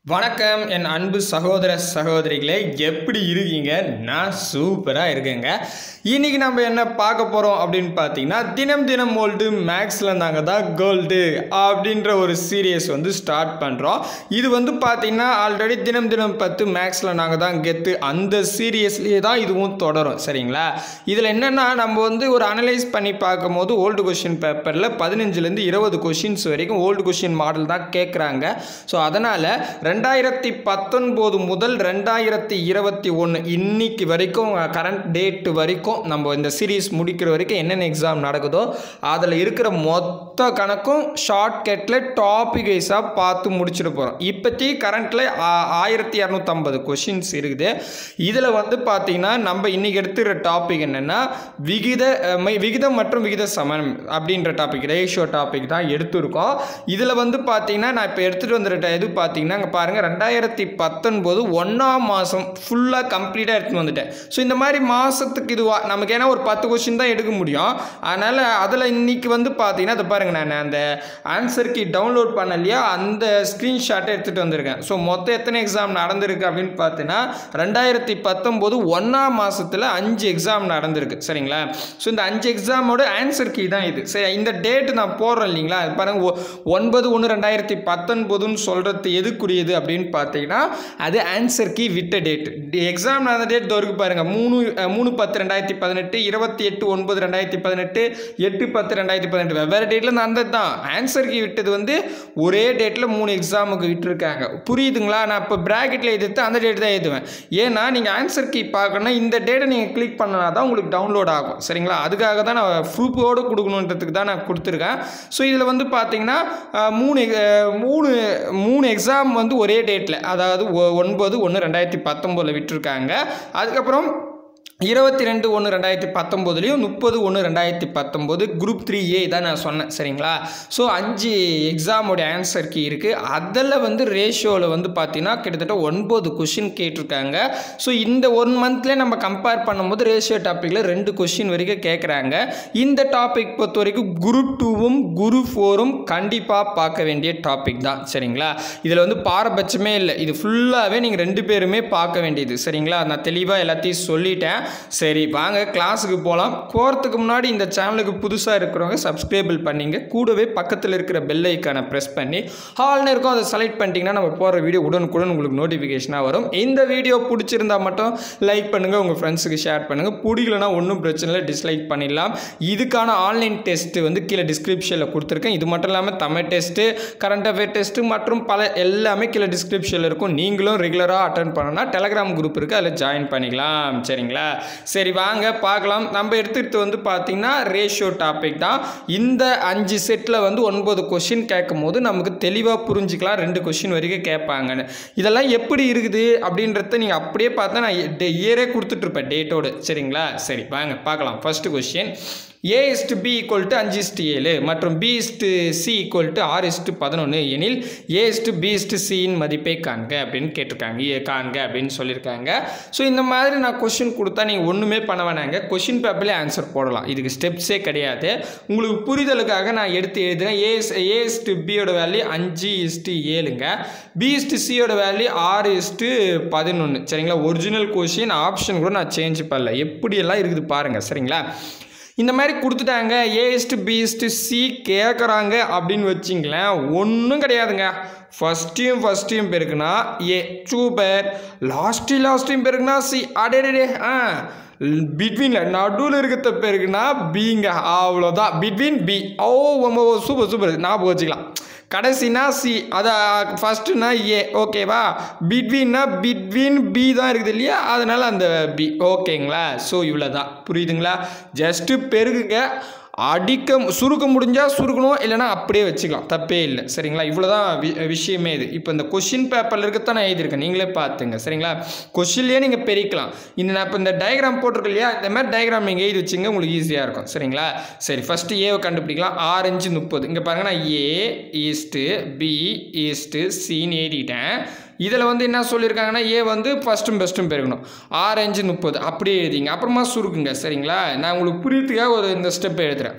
வணக்கம் என் அன்பு சகோதர சகோதரிகளே எப்படி இருக்கீங்க நான் சூப்பராக இருக்கேங்க இன்னைக்கு நம்ம என்ன பார்க்க போகிறோம் அப்படின்னு பார்த்தீங்கன்னா தினம் தினம் ஓல்டு மேக்ஸில் நாங்கள் தான் கோல்டு அப்படின்ற ஒரு சீரியஸ் வந்து ஸ்டார்ட் பண்ணுறோம் இது வந்து பார்த்தீங்கன்னா ஆல்ரெடி தினம் தினம் பத்து மேக்ஸில் நாங்கள் தான் கெத்து அந்த சீரியஸ்லேயே தான் இதுவும் தொடரும் சரிங்களா இதில் என்னென்னா நம்ம வந்து ஒரு அனலைஸ் பண்ணி பார்க்கும்போது ஓல்டு கொஷின் பேப்பரில் பதினஞ்சுலேருந்து இருபது கொஷின்ஸ் வரைக்கும் ஓல்டு கொஷின் மாடல் தான் கேட்குறாங்க ஸோ அதனால் ரெண்டாயிரத்தி பத்தொன்பது முதல் ரெண்டாயிரத்தி இருபத்தி ஒன்று இன்னைக்கு வரைக்கும் கரண்ட் டேட் வரைக்கும் நம்ம இந்த சீரீஸ் முடிக்கிற வரைக்கும் என்னென்ன எக்ஸாம் நடக்குதோ அதில் இருக்கிற மொத்த கணக்கும் ஷார்ட்கட்டில் டாபிக் வைஸாக பார்த்து முடிச்சுட்டு போகிறோம் இப்போத்தி கரண்ட்டில் ஆயிரத்தி இரநூத்தம்பது கொஷின்ஸ் இருக்குது இதில் வந்து பார்த்தீங்கன்னா நம்ம இன்றைக்கி எடுத்துக்கிற டாபிக் என்னென்னா விகித அஹ், மை- விகிதம் மற்றும் விகித சமன் அப்படின்ற டாபிக் ரேஷியோ டாபிக் தான் எடுத்திருக்கோம் இதில் வந்து பார்த்தீங்கன்னா நான் இப்போ எடுத்துகிட்டு வந்துட்ட இது பார்த்தீங்கன்னா இங்கே பாருங்கள் ரெண்டாயிரத்தி பத்தொன்பது ஒன்றாம் மாதம் ஃபுல்லாக கம்ப்ளீட்டாக எடுத்துன்னு வந்துட்டேன் ஸோ இந்த மாதிரி மாதத்துக்கு இதுவாக நமக்கு ஏன்னா ஒரு பத்து கொஷின் தான் எடுக்க முடியும் அதனால் அதில் இன்னைக்கு வந்து பார்த்தீங்கன்னா அதை பாருங்கள் நான் அந்த ஆன்சர் கீ டவுன்லோட் பண்ண இல்லையா அந்த ஸ்க்ரீன்ஷாட்டை எடுத்துகிட்டு வந்திருக்கேன் ஸோ மொத்தம் எத்தனை எக்ஸாம் நடந்திருக்கு அப்படின்னு பார்த்தீங்கன்னா ரெண்டாயிரத்தி பத்தொம்போது ஒன்றாம் மாதத்தில் அஞ்சு எக்ஸாம் நடந்திருக்கு சரிங்களா ஸோ இந்த அஞ்சு எக்ஸாமோட ஆன்சர் கீ தான் இது சரி இந்த டேட்டு நான் போடுறேன் இல்லைங்களா அது பாருங்க ஒ- ஒன்பது ஒன்று ரெண்டாயிரத்தி பத்தொன்பதுன்னு சொல்கிறது எதுக்குரியது அப்படின்னு பார்த்தீங்கன்னா அது ஆன்சர் கீ விட்ட டேட் எக்ஸாம் நடந்த டேட் இருக்கு பாருங்க மூணு அஹ், மூணு பத்து ரெண்டாயிரத்தி பதினெட்டு இருபத்தி எட்டு ஒன்பது ரெண்டாயிரத்தி பதினெட்டு எட்டு பத்து ரெண்டாயிரத்தி பதினெட்டு வெவ்வேறு டேட்டில் நடந்தது தான் ஆன்சர் கீ விட்டது வந்து ஒரே டேட்டில் மூணு எக்ஸாமுக்கு விட்டுருக்காங்க புரியுதுங்களா நான் இப்போ ப்ராக்கெட்டில் எதிர்த்து அந்த டேட் தான் எழுதுவேன் ஏன்னா நீங்கள் ஆன்சர் கீ பார்க்கணும்னா இந்த டேட்டை நீங்கள் கிளிக் பண்ணனா தான் உங்களுக்கு டவுன்லோட் ஆகும் சரிங்களா அதுக்காக தான் நான் ப்ரூஃபோடு கொடுக்கணுன்றதுக்கு தான் நான் கொடுத்துருக்கேன் ஸோ இதில் வந்து பார்த்தீங்கன்னா அஹ், மூணு அஹ், மூணு மூணு எக்ஸாம் வந்து ஒரே டேட்டில் அதாவது ஒ- ஒன்பது ஒன்று ரெண்டாயிரத்தி பத்தொம்போதில் விட்டுருக்காங்க அதுக்கப்புறம் இருபத்தி ரெண்டு ஒன்று ரெண்டாயிரத்தி பத்தொம்போதுலேயும் முப்பது ஒன்று ரெண்டாயிரத்தி பத்தொம்போது குரூப் த்ரீ ஏ தான் நான் சொன்னேன் சரிங்களா ஸோ அஞ்சு எக்ஸாமோட ஆன்சர் கீ இருக்குது அதில் வந்து ரேஷியோவில் வந்து பார்த்தீங்கன்னா கிட்டத்தட்ட ஒன்பது கொஷின் கேட்டிருக்காங்க ஸோ இந்த ஒன் மந்த்லேயே நம்ம கம்பேர் பண்ணும்போது ரேஷியோ டாப்பிக்கில் ரெண்டு கொஷின் வரைக்கும் கேட்குறாங்க இந்த டாபிக் பொறுத்த வரைக்கும் குரூப் டூவும் குரூப் ஃபோரும் கண்டிப்பாக பார்க்க வேண்டிய டாபிக் தான் சரிங்களா இதில் வந்து பாரபட்சமே இல்லை இது ஃபுல்லாகவே நீங்கள் ரெண்டு பேருமே பார்க்க வேண்டியது சரிங்களா நான் தெளிவாக எல்லாத்தையும் சொல்லிட்டேன் சரி வாங்க கிளாஸுக்கு போகலாம் போகிறதுக்கு முன்னாடி இந்த சேனலுக்கு புதுசாக இருக்கிறவங்க சப்ஸ்கிரைபிள் பண்ணிங்க கூடவே பக்கத்தில் இருக்கிற பெல் ஐக்கானை ப்ரெஸ் பண்ணி ஹால்னு இருக்கும் அதை செலக்ட் பண்ணிட்டீங்கன்னா நம்ம போகிற வீடியோ உடனுக்குடன் உங்களுக்கு நோட்டிஃபிகேஷனாக வரும் இந்த வீடியோ பிடிச்சிருந்தா மட்டும் லைக் பண்ணுங்கள் உங்கள் ஃப்ரெண்ட்ஸுக்கு ஷேர் பண்ணுங்கள் பிடிக்கலனா ஒன்றும் பிரச்சனை இல்லை டிஸ்லைக் பண்ணிடலாம் இதுக்கான ஆன்லைன் டெஸ்ட்டு வந்து கீழே டிஸ்கிரிப்ஷனில் கொடுத்துருக்கேன் இது மட்டும் இல்லாமல் Tamil test current affair test மற்றும் பல எல்லாமே கீழே டிஸ்கிரிப்ஷனில் இருக்கும் நீங்களும் ரெகுலராக அட்டன் பண்ணணும்னா டெலகிராம் குரூப் இருக்குது அதில் ஜாயின் பண்ணிக்கலாம் சரிங்களா சரி வாங்க பார்க்கலாம் நம்ம எடுத்துகிட்டு வந்து பார்த்தீங்கன்னா ரேஷியோ டாபிக் தான் இந்த அஞ்சு செட்டில் வந்து ஒன்பது கொஷின் கேட்கும் போது நமக்கு தெளிவாக புரிஞ்சுக்கலாம் ரெண்டு கொஷின் வரைக்கும் கேட்பாங்கன்னு இதெல்லாம் எப்படி இருக்குது அப்படின்றத நீங்கள் அப்படியே பார்த்தா நான் இயரே கொடுத்துட்ருப்பேன் டேட்டோடு சரிங்களா சரி வாங்க பார்க்கலாம் first question a is to b equal to அஞ்சு இஸ்டு ஏழு மற்றும் b is to c equal to ஆறு இஸ்டு பதினொன்று எனில் ஏ இஸ்டு பி இஸ்டு சியின் மதிப்பை காண்க அப்படின்னு கேட்டிருக்காங்க ஏ காண்க அப்படின்னு சொல்லியிருக்காங்க ஸோ இந்த மாதிரி நான் கொஷின் கொடுத்தா நீங்கள் ஒன்றுமே பண்ண வேணாங்க கொஷின் பேப்பர்லேயே ஆன்சர் போடலாம் இதுக்கு ஸ்டெப்ஸே கிடையாது உங்களுக்கு புரிதலுக்காக நான் எடுத்து எழுதுகிறேன் ஏ ஏ இஸ்டு பியோட வேல்யூ அஞ்சு இஸ்டு ஏழுங்க பி இஸ்டு சியோட வேல்யூ ஆறு இஸ்டு பதினொன்று சரிங்களா ஒரிஜினல் கொஷின் ஆப்ஷன் கூட நான் சேஞ்ச் பண்ணல எப்படியெல்லாம் இருக்குது பாருங்கள் சரிங்களா இந்த மாதிரி கொடுத்துட்டாங்க ஏஸ்ட்டு பிஸ்ட்டு சி கேட்குறாங்க அப்படின்னு வச்சிங்களேன் ஒன்றும் கிடையாதுங்க ஃபஸ்ட்டையும் ஃபஸ்ட்டையும் பெருக்குனா ஏ சூப்பர் லாஸ்ட்டு லாஸ்ட்டையும் பெருக்குனா சி அடே ஆ பிட்வீனில் நடுவில் இருக்கிறத பேருக்குன்னா பிங்க அவ்வளோதான் பிட்வீன் பி ஓ சூப்பர் சூப்பர் ஞாபகம் வச்சுக்கலாம் கடைசினா சி அதை ஃபஸ்ட்டுனா ஏ ஓகேவா பிட்வீன்னா பிட்வீன் பி தான் இருக்குது இல்லையா அதனால் அந்த பி ஓகேங்களா ஸோ இவ்வளோ தான் புரியுதுங்களா ஜஸ்ட்டு பெருகுங்க அடிக்க சுருக்க முடிஞ்சால் சுருக்கணும் இல்லைனா அப்படியே வச்சுக்கலாம் தப்பே இல்லை சரிங்களா இவ்வளோ தான் வி விஷயமே இது இப்போ இந்த கொஷின் பேப்பரில் இருக்கத்தான் நான் எழுதியிருக்கேன் நீங்களே பார்த்துங்க சரிங்களா கொஷின்லேயே நீங்கள் பெருக்கலாம் இந்த நான் இப்போ இந்த டயக்ராம் போட்டிருக்கேன் இல்லையா இந்த மாதிரி டயக்ராம் நீங்கள் எழுதி வச்சுங்க உங்களுக்கு ஈஸியாக இருக்கும் சரிங்களா சரி ஃபஸ்ட்டு ஏவை கண்டுபிடிக்கலாம் ஆரஞ்சு முப்பது இங்கே பாருங்க நான் ஏ ஈஸ்ட்டு பி ஈஸ்ட்டு சின்னு எழுதிட்டேன் இதில் வந்து என்ன சொல்லியிருக்காங்கன்னா ஏ வந்து ஃபஸ்ட்டும் பெஸ்ட்டும் பெருகணும் ஆரஞ்சு முப்பது அப்படியே எழுதிங்க அப்புறமா சுருக்குங்க சரிங்களா நான் உங்களுக்கு புரியறதுக்காக ஒரு இந்த ஸ்டெப் எழுதுறேன்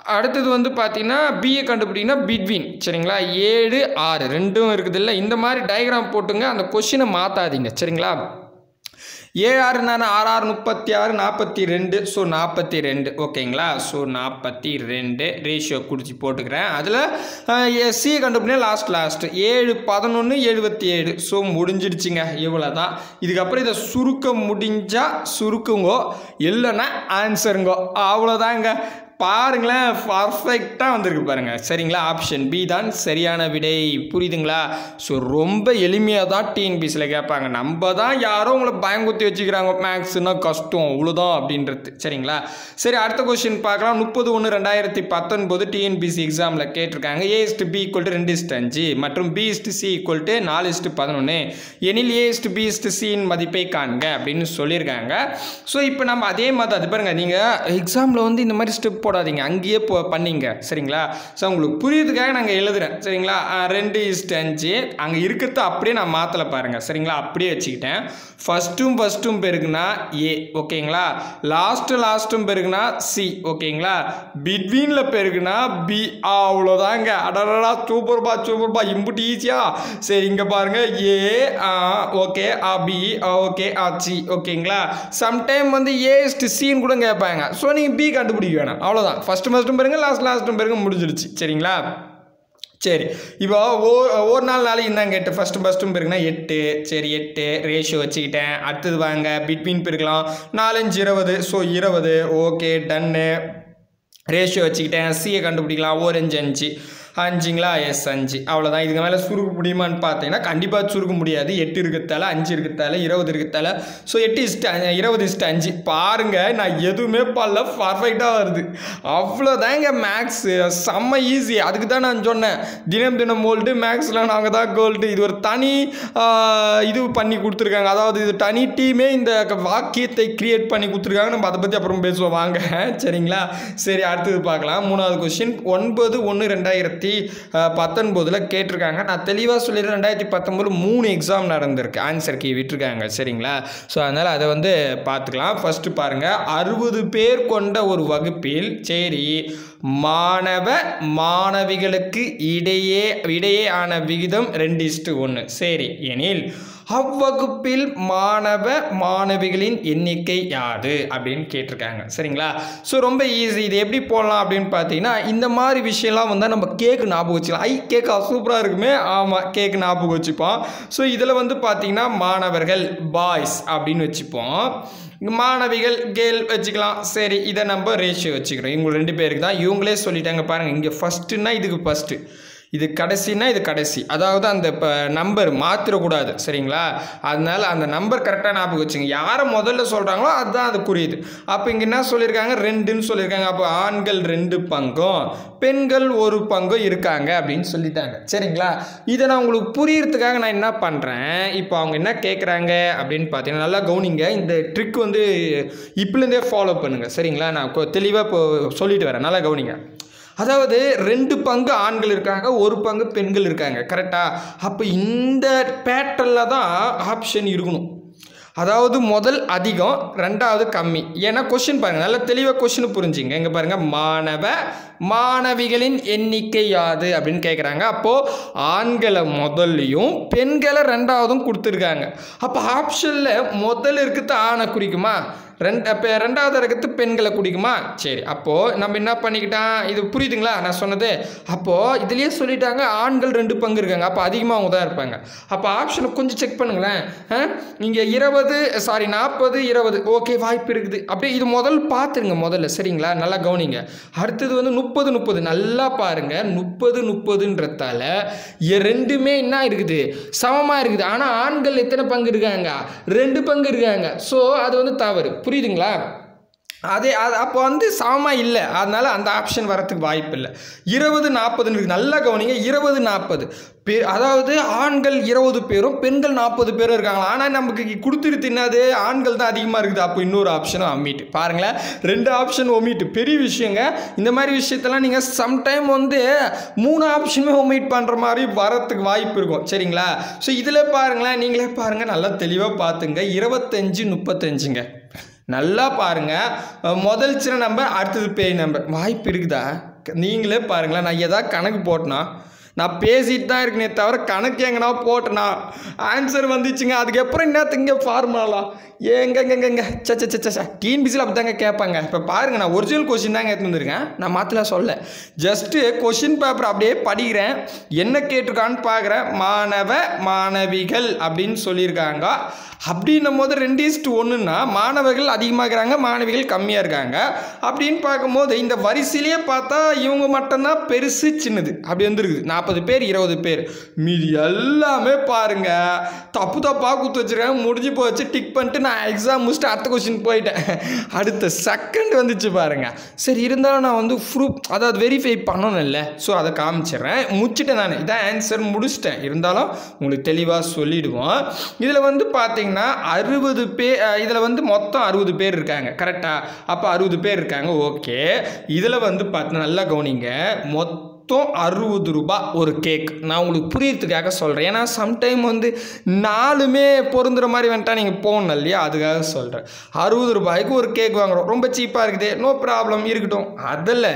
அடுத்தது வந்து பார்த்தீங்கன்னா பிஏ கண்டுபிடிங்கன்னா பிட்வீன் சரிங்களா ஏழு ஆறு ரெண்டும் இருக்குது இல்லை இந்த மாதிரி டயக்ராம் போட்டுங்க அந்த கொஷினை மாற்றாதீங்க சரிங்களா ஏஆர் நான் ஆர்ஆர் முப்பத்தி ஆறு நாற்பத்தி ரெண்டு ஸோ நாற்பத்தி ரெண்டு ஓகேங்களா ஸோ நாற்பத்தி ரெண்டு ரேஷியோ குடிச்சு போட்டுக்கிறேன் அதில் சி கண்டுபிடினா லாஸ்ட் லாஸ்ட் ஏழு பதினொன்று எழுபத்தி ஏழு ஸோ முடிஞ்சிடுச்சுங்க இவ்வளோ தான் இதுக்கப்புறம் இதை சுருக்க முடிஞ்சால் சுருக்குங்கோ இல்லைன்னா ஆன்சருங்கோ அவ்வளோதாங்க பாருங்களேன் பர்ஃபெக்டாக வந்திருக்கு பாருங்க சரிங்களா ஆப்ஷன் பி தான் சரியான விடை புரியுதுங்களா ஸோ ரொம்ப எளிமையாக தான் டிஎன்பிசியில் கேட்பாங்க நம்ம தான் யாரோ உங்களை பயங்குத்தி வச்சுக்கிறாங்க மேக்ஸ்னா கஷ்டம் அவ்வளோதான் அப்படின்றது சரிங்களா சரி அடுத்த கொஸ்டின் பார்க்கலாம் முப்பது ஒன்று ரெண்டாயிரத்தி பத்தொன்பது டிஎன்பிசி எக்ஸாமில் கேட்டிருக்காங்க a is to b equal to ரெண்டு இஸ்ட் அஞ்சு மற்றும் b is to c equal to நாலு இஸ்ட் பதினொன்று எனில் ஏ இஸ்ட் பி இஸ்ட் சியின் மதிப்பை காண்க அப்படின்னு சொல்லியிருக்காங்க ஸோ இப்போ நம்ம அதே மாதிரி அது பாருங்கள் நீங்கள் எக்ஸாமில் வந்து இந்த மாதிரி ஸ்டெப் போடாதீங்க அங்கேயே போ பண்ணிங்க சரிங்களா ஸோ உங்களுக்கு புரியுறதுக்காக நாங்கள் எழுதுறேன் சரிங்களா ஆ, ரெண்டு இஸ்ட் அஞ்சு அங்கே இருக்கிறத அப்படியே நான் மாற்றலை பாருங்கள் சரிங்களா அப்படியே வச்சுக்கிட்டேன் ஃபஸ்ட்டும் ஃபஸ்ட்டும் பெருக்குனா ஏ ஓகேங்களா லாஸ்ட்டு லாஸ்ட்டும் பெருக்குனா சி ஓகேங்களா பிட்வீனில் பெருக்குனா பி அவ்வளோதாங்க அடடா சூப்பர்பா சூப்பர்பா இம்புட்டு ஈஸியா சரி இங்கே பாருங்க ஏ ஓகே ஆ பி ஓகே ஆ சி ஓகேங்களா சம்டைம் வந்து ஏ இஸ்ட் சின்னு கூட கேட்பாங்க ஸோ நீங்கள் பி கண்டுபிடிக்க வேணாம் அவ்வளோதான் ஃபஸ்ட்டு ஃபஸ்ட்டும் பாருங்க லாஸ்ட் லாஸ்ட்டும் பாருங்க முடிஞ்சிடுச்சு சரிங்களா சரி இப்போ ஓ ஒரு நாள் நாளைக்கு என்ன கேட்டு ஃபஸ்ட்டு ஃபஸ்ட்டும் பெருக்குனா எட்டு சரி எட்டு ரேஷியோ வச்சுக்கிட்டேன் அடுத்தது வாங்க பிட்வீன் பெருக்கலாம் நாலஞ்சு இருபது ஸோ இருபது ஓகே டன்னு ரேஷியோ வச்சுக்கிட்டேன் சியை கண்டுபிடிக்கலாம் ஓரஞ்சு அஞ்சு அஞ்சுங்களா எஸ் அஞ்சு அவ்வளோதான் இதுக்கு மேலே சுருக்க முடியுமான்னு பார்த்தீங்கன்னா கண்டிப்பாக சுருக்க முடியாது எட்டு இருக்கிறதால அஞ்சு இருக்கிறதால இருபது இருக்கிறதால ஸோ எட்டு இஸ்ட் இருபது இஸ்ட் அஞ்சு பாருங்கள் நான் எதுவுமே பண்ணல பர்ஃபெக்டாக வருது அவ்வளோதாங்க மேக்ஸு செம்ம ஈஸி அதுக்கு தான் நான் சொன்னேன் தினம் தினம் கோல்டு மேக்ஸில் நாங்கள் தான் கோல்டு இது ஒரு தனி ஆஹ், இது பண்ணி கொடுத்துருக்காங்க அதாவது இது தனி டீமே இந்த க- வாக்கியத்தை கிரியேட் பண்ணி கொடுத்துருக்காங்க நம்ம அதை பற்றி அப்புறம் பேசுவோம் வாங்க சரிங்களா சரி அடுத்தது பார்க்கலாம் மூணாவது கொஸ்டின் ஒன்பது ஒன்று ரெண்டாயிரத்தி பத்தொன்பதில் கேட்டிருக்காங்க நான் தெளிவாக சொல்லிடுறேன் ரெண்டாயிரத்தி பத்தொம்போது மூணு எக்ஸாம் நடந்திருக்கு ஆன்சர் கீ விட்டுருக்காங்க சரிங்களா ஸோ அதனால் அதை வந்து பார்த்துக்கலாம் ஃபஸ்ட்டு பாருங்கள் அறுபது பேர் கொண்ட ஒரு வகுப்பில் சரி மாணவ மாணவிகளுக்கு இடையே இடையே ஆன விகிதம் ரெண்டு இஸ்டு ஒன்று சரி எனில் அவ்வகுப்பில் மாணவ மாணவிகளின் எண்ணிக்கை யாது அப்படின்னு கேட்டிருக்காங்க சரிங்களா ஸோ ரொம்ப ஈஸி இது எப்படி போடலாம் அப்படின்னு பார்த்தீங்கன்னா இந்த மாதிரி விஷயம்லாம் வந்து நம்ம கேக்கு ஞாபகம் வச்சுக்கலாம் ஐ கேக்கா சூப்பராக இருக்குமே ஆமாம் கேக்கு ஞாபகம் வச்சுப்போம் ஸோ இதில் வந்து பார்த்தீங்கன்னா மாணவர்கள் பாய்ஸ் அப்படின்னு வச்சுப்போம் மாணவிகள் கேர்ள் வச்சுக்கலாம் சரி இதை நம்ம ரேஷியோ வச்சுக்கிறோம் இவங்க ரெண்டு பேருக்கு தான் இவங்களே சொல்லிட்டாங்க பாருங்கள் இங்கே ஃபஸ்ட்டுன்னா இதுக்கு ஃபஸ்ட்டு இது கடைசினா இது கடைசி அதாவது அந்த இப்போ நம்பர் மாற்றிடக்கூடாது சரிங்களா அதனால அந்த நம்பர் கரெக்டாக ஞாபகம் வச்சுங்க யாரை முதல்ல சொல்கிறாங்களோ அதுதான் அது குறியுது அப்போ இங்கே என்ன சொல்லியிருக்காங்க ரெண்டுன்னு சொல்லியிருக்காங்க அப்போ ஆண்கள் ரெண்டு பங்கும் பெண்கள் ஒரு பங்கும் இருக்காங்க அப்படின்னு சொல்லிட்டாங்க சரிங்களா இதை நான் உங்களுக்கு புரியறதுக்காக நான் என்ன பண்ணுறேன் இப்போ அவங்க என்ன கேட்குறாங்க அப்படின்னு பார்த்தீங்கன்னா நல்லா கவனிங்க இந்த ட்ரிக் வந்து இப்போலேருந்தே ஃபாலோ பண்ணுங்கள் சரிங்களா நான் தெளிவாக இப்போ சொல்லிட்டு வரேன் நல்லா கவனிங்க அதாவது ரெண்டு பங்கு ஆண்கள் இருக்காங்க ஒரு பங்கு பெண்கள் இருக்காங்க கரெக்டாக அப்போ இந்த பேட்டர்னில் தான் ஆப்ஷன் இருக்கணும் அதாவது முதல் அதிகம் ரெண்டாவது கம்மி ஏன்னா கொஷின் பாருங்கள் நல்ல தெளிவாக கொஷின் புரிஞ்சுங்க இங்கே பாருங்கள் மாணவ மாணவிகளின் எண்ணிக்கை யாது அப்படின்னு கேட்குறாங்க அப்போது ஆண்களை முதல்லையும் பெண்களை ரெண்டாவதும் கொடுத்துருக்காங்க அப்போ ஆப்ஷனில் முதல் இருக்கிறது ஆணை குறிக்குமா ரெண்டு இப்போ ரெண்டாவது இருக்கிறது பெண்களை குடிக்குமா சரி அப்போது நம்ம என்ன பண்ணிக்கிட்டான் இது புரியுதுங்களா நான் சொன்னது அப்போது இதுலேயே சொல்லிட்டாங்க ஆண்கள் ரெண்டு பங்கு இருக்காங்க அப்போ அதிகமாக அவங்க தான் இருப்பாங்க அப்போ ஆப்ஷனை கொஞ்சம் செக் பண்ணுங்களேன் இங்கே இருபது சாரி நாற்பது இருபது ஓகே வாய்ப்பு இருக்குது அப்படியே இது முதல் பார்த்துருங்க முதல்ல சரிங்களா நல்லா கவனிங்க அடுத்தது வந்து முப்பது முப்பது நல்லா பாருங்க முப்பது முப்பதுன்றதால ரெண்டுமே என்ன இருக்குது சமமாக இருக்குது ஆனால் ஆண்கள் எத்தனை பங்கு இருக்காங்க ரெண்டு பங்கு இருக்காங்க ஸோ அது வந்து தவறு புரியுதுங்களா அதே அது அப்போ வந்து சமமாக இல்லை அதனால் அந்த ஆப்ஷன் வரத்துக்கு வாய்ப்பு இல்லை இருபது நாற்பதுன்னு இருக்குது நல்லா கவனிங்க இருபது நாற்பது பே அதாவது ஆண்கள் இருபது பேரும் பெண்கள் நாற்பது பேரும் இருக்காங்களா ஆனால் நமக்கு கொடுத்துருக்கு என்னது ஆண்கள் தான் அதிகமாக இருக்குது அப்போ இன்னொரு ஆப்ஷனும் அம்மிட்டு பாருங்களேன் ரெண்டு ஆப்ஷன் ஒமிட்டு பெரிய விஷயங்க இந்த மாதிரி விஷயத்தெல்லாம் நீங்கள் சம்டைம் வந்து மூணு ஆப்ஷனுமே ஒமிட் பண்ணுற மாதிரி வரத்துக்கு வாய்ப்பு இருக்கும் சரிங்களா ஸோ இதில் பாருங்களேன் நீங்களே பாருங்கள் நல்லா தெளிவாக பார்த்துங்க இருபத்தஞ்சு முப்பத்தஞ்சுங்க நல்லா பாருங்க அஹ் முதல் சின்ன நம்பர் அடுத்தது பேய் நம்பர் வாய்ப்பு இருக்குதா நீங்களே பாருங்களேன் நான் எதாவது கணக்கு போட்டேனா நான் பேசிட்டு தான் இருக்கனே தவிர கணக்கு எங்கனா போட்டேனா ஆன்சர் வந்துச்சுங்க அதுக்கப்புறம் என்னத்துங்க ஃபார்முலாலாம் ஏங்கங்கங்க சச்ச சச்ச ச டிஎன்பிசியில் அப்படி தாங்க கேட்பாங்க இப்போ பாருங்கள் நான் ஒரிஜினல் கொஷின் தாங்க எடுத்து வந்திருக்கேன் நான் மாற்றலாம் சொல்ல ஜஸ்ட்டு கொஷின் பேப்பர் அப்படியே படிக்கிறேன் என்ன கேட்டிருக்கான்னு பார்க்குறேன் மாணவ மாணவிகள் அப்படின்னு சொல்லியிருக்காங்க அப்படின்னும் போது ரெண்டு இஸ்ட் ஒன்றுன்னா மாணவர்கள் அதிகமாக இருக்கிறாங்க மாணவிகள் கம்மியாக இருக்காங்க அப்படின்னு பார்க்கும்போது இந்த வரிசையிலேயே பார்த்தா இவங்க மட்டும்தான் பெருசு சின்னது அப்படி வந்துருக்குது நாற்பது பேர் இருபது பேர் மீதி எல்லாமே பாருங்க தப்பு தப்பாக குத்து வச்சிருக்காங்க முடிஞ்சு போச்சு டிக் பண்ணிட்டு நான் எக்ஸாம் முடிச்சுட்டு அடுத்த கொஸ்டின் போயிட்டேன் அடுத்த செகண்ட் வந்துச்சு பாருங்க சரி இருந்தாலும் நான் வந்து ப்ரூஃப் அதாவது வெரிஃபை பண்ணணும் இல்லை ஸோ அதை காமிச்சிடுறேன் முடிச்சிட்டேன் நான் இதான் ஆன்சர் முடிச்சிட்டேன் இருந்தாலும் உங்களுக்கு தெளிவாக சொல்லிடுவோம் இதில் வந்து பார்த்தீங்கன்னா அறுபது பேர் இதில் வந்து மொத்தம் அறுபது பேர் இருக்காங்க கரெக்டாக அப்போ அறுபது பேர் இருக்காங்க ஓகே இதில் வந்து பார்த்து நல்லா கவனிங்க மொத்தம் அறுபது ரூபாய் ஒரு கேக் நான் உங்களுக்கு புரியறதுக்காக சொல்கிறேன் ஏன்னா சம்டைம் வந்து நாலுமே பொருந்துற மாதிரி வந்துட்டா நீங்கள் போகணும் இல்லையா அதுக்காக சொல்கிறேன் அறுபது ரூபாய்க்கு ஒரு கேக் வாங்குறோம் ரொம்ப சீப்பாக இருக்குது நோ ப்ராப்ளம் இருக்கட்டும் அதில்